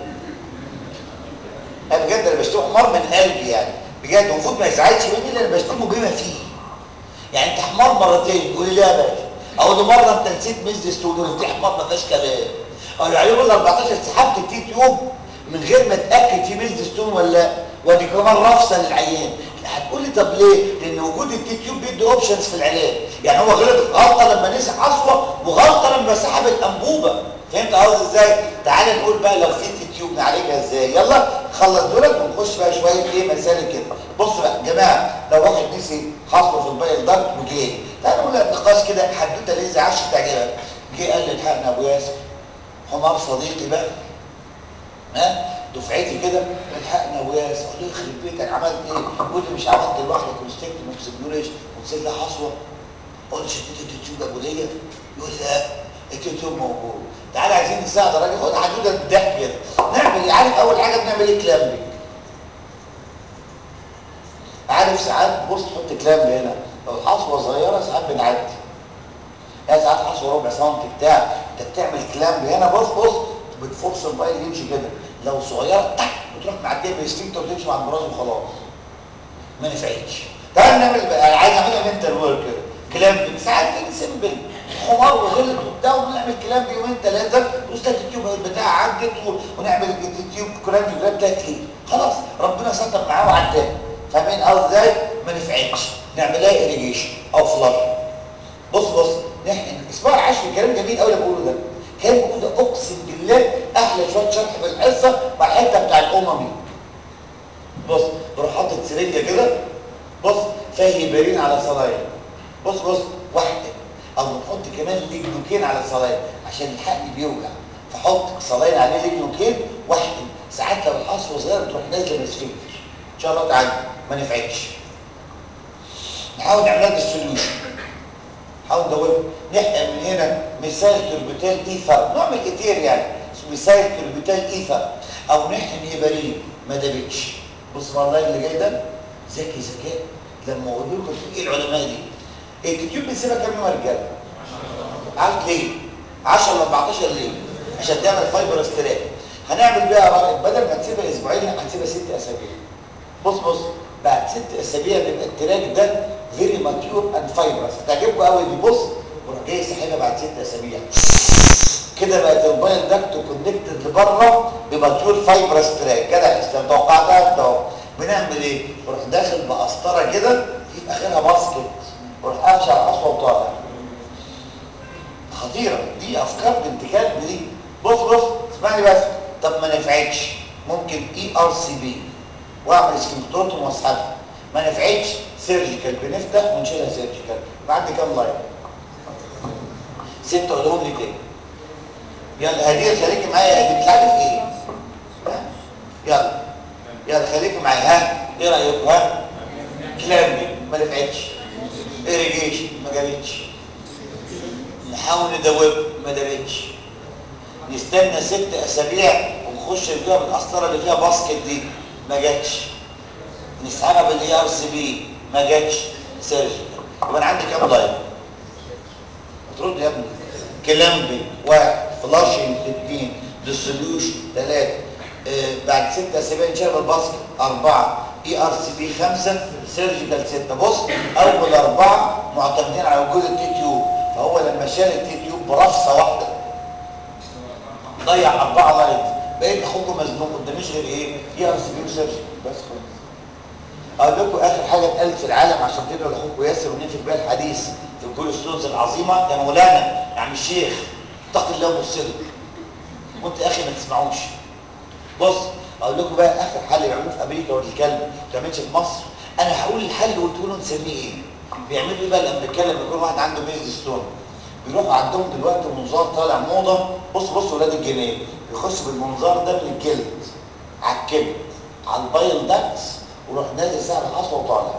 انا بجد انا بشتمه حمار من قلبي يعني بجد المفروض ما يزعلش مني اللي انا بشتمه بما فيه يعني انت حمار مرتين تقول لي لا يا باشا اقول له مره انت نسيت ميز ستوديو دي حمار ما فيهاش كلام اقول له عليه ال 14 سحبت التي تيوب من غير ما اتاكد في ميز ستون ولا لا ودي كمان رفصه للعيان هتقول لي طب ليه لان وجود التي تيوب بيدي اوبشنز في العلاج يعني هو غلط غلطه لما نسي حصوه وغلطه لما سحب الانبوبه فهمت قصدي ازاي تعال نقول بقى لو في تي تيوب نعالجها ازاي يلا خلص دولت ونخش بقى شويه ايه مسالك كده بص بقى يا جماعه لو واحد نسي حصوه في البايل دارت وجه تعال نقول نقاش كده حدوته لذيذه عشان تعجبك جه قال لي الحقنا ابو ياسر حمار صديقي بقى ها دفعتي كده الحقنا ابو ياسر قال لي يخرب بيتك عملت ايه قلت لي مش عملت لوحدك ومسكت ومسكتوش ونسيت لي حصوه قلت شديت التيوب ابو ليا يقول لي لا التيوب موجود تعالى عايزين نساعد الراجل خد حدوده بالضحك كده نعمل ايه عارف اول حاجه بنعمل ايه كلامبنج عارف ساعات بص تحط كلامب هنا لو الحصوه صغيره ساعات بنعدي يعني ساعات حصوه ربع سنتي بتاع انت بتعمل كلامب هنا بص بص بتفرص الموبايل يمشي كده لو صغيره تك بتروح معديه بالسفنكتر وتمشي مع البراز وخلاص ما نفعتش تعال نعمل بقى عايز اعملها منتال ورك كده كلامب ساعات كده سيمبل حمار وغلط وبتاع ونعمل كلام يومين ثلاثه واستاذ التيوب بتاع عدت ونعمل التيوب كلام جراب تاكلي خلاص ربنا ستر معاه وعداه فاهمين قصدي ازاي ما نفعتش نعملها اريجيشن او فلاش بص بص نحن اسمع العشر كلام جميل قوي اللي بقوله ده كلام بقوله ده اقسم بالله احلى شويه شرح في الحصه مع الحته بتاع الاممي بص بروح حاطط سرنجه كده بص فيها هبارين على صلايه بص بص واحده او بنحط كمان ليجنوكين على الصلاين عشان الحقن بيوجع فحط صلاين عليه ليجنوكين واحد ساعات لو الحصوه صغيره تروح نازله من السفنكتر ان شاء الله تعالى ما نفعتش نحاول نعملها بالسوليوشن نحاول ندور نحقن من هنا مثال تربيتال ايثر نوع من الايثير يعني اسمه مثال تربيتال ايثر او نحقن هيبارين ما دابتش بص بقى اللاين اللي جاي ده ذكي ذكاء لما اقول لكم ايه العلماء دي التيوب بنسيبها كام يوم يا رجاله عارف ليه 10 ل 14 ليه عشان تعمل فايبر استراك هنعمل بيها بدل ما تسيبها اسبوعين هنسيبها ست اسابيع بص بص بعد ست اسابيع بيبقى التراك ده فيري ماتيور اند فايبرس هتعجبكم قوي دي بص وراح جاي ساحبها بعد ست اسابيع كده بقت الموبايل داكت كونكتد لبره بماتيور فايبرس تراك جدع اسلام توقعتها انت اهو بنعمل ايه؟ بروح داخل بقسطره كده يبقى اخرها باسكت وروح قافش على القصوى وطالع خطيره دي افكار بنت كلب دي بص بص اسمعني بس طب ما نفعتش ممكن اي ار سي بي واعمل سكنكتوتوم واسحبها ما نفعتش سيرجيكال بنفتح ونشيلها سيرجيكال بعد كام لاين ست قولهم لي تاني يلا هديه خليكي معايا دي بتلعبي في ايه ها؟ يلا يلا خليكي معايا ها ايه رايكم ها كلامي ما نفعتش irrigation ما جابتش نحاول ندوب ما دابتش نستنى ست اسابيع ونخش فيها بالقسطره اللي فيها باسكت دي ما جاتش نسحبها بالاي ار سي بي ما جاتش سيرجيكال يبقى انا عندي كام لاين ترد يا ابني كلامبي واحد فلاشنج اثنين ديسوليوشن ثلاثه آه بعد ست اسابيع نشرب الباسكت اربعه اي ار سي بي خمسه سيرجيكال سته بص اول اربعه معتمدين على وجود التي تيوب فهو لما شال التي تيوب برفصه واحده ضيع اربعه لايت بقيت اخوكم مزنوق قداميش غير ايه؟ اي ار سي بي وسيرجيكال بس خلاص اقول لكم اخر حاجه اتقالت في العالم عشان تدعوا لاخوكم ياسر وننفي بيها الحديث في كل ستونز العظيمه يا مولانا يا عم الشيخ اتق الله وبص له وانت يا اخي ما تسمعوش بص اقول لكم بقى اخر حل بيعملوه في امريكا ولد الكلب ما بتعملش في مصر انا هقول الحل وتقولوا له نسميه ايه بيعملوا ايه بقى لما بيتكلم يكون واحد عنده ميز ستون بيروحوا عندهم دلوقتي منظار طالع موضه بص بص ولاد الجنيه بيخش بالمنظار ده من الجلد على الكبد على البايل داكتس ويروح نازل ساعه العصر وطالع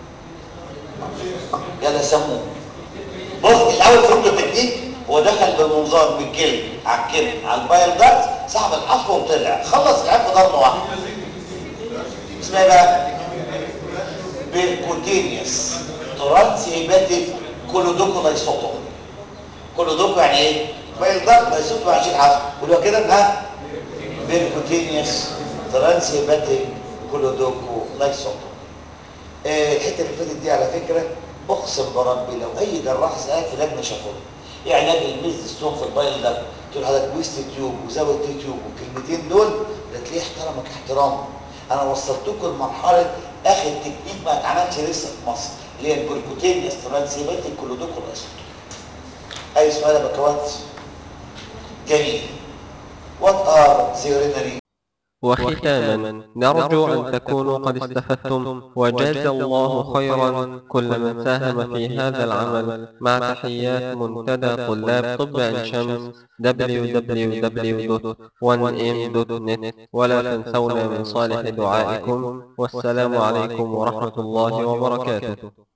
يلا سموه بص الاول فهمت التكنيك هو دخل بالمنظار من الجلد على الكبد على البايل داكتس سحب العصر وطلع خلص العيب في ضربه واحده اسمها إيه بقى بيركوتينيوس ترانس هيباتيك كولودوكو لايسوتوم كولودوكو يعني ايه بايل داكت لايسوتوم يعني شيء عصر قولوا كده ها بيركوتينيوس ترانس هيباتيك كولودوكو لايسوتوم آه الحته اللي فاتت دي على فكره اقسم بربي لو اي جراح سالك في لجنه شافوها ايه علاج الميز ستون في البايل ده تقول حضرتك ويست تيوب وزاويه تي تيوب والكلمتين دول ده تلاقيه احترمك احترام انا وصلتكم لمرحله اخر تكنيك ما اتعملش لسه في مصر اللي هي البركوتين استرانسيبات الكلودوكو الاسود اي سؤال يا بكوات جميل وات ار ذا وختاما نرجو أن تكونوا قد استفدتم وجاز الله خيرا كل من ساهم في هذا العمل مع تحيات منتدى طلاب طب عين شمس www.1m.net ولا تنسونا من صالح دعائكم والسلام عليكم ورحمة الله وبركاته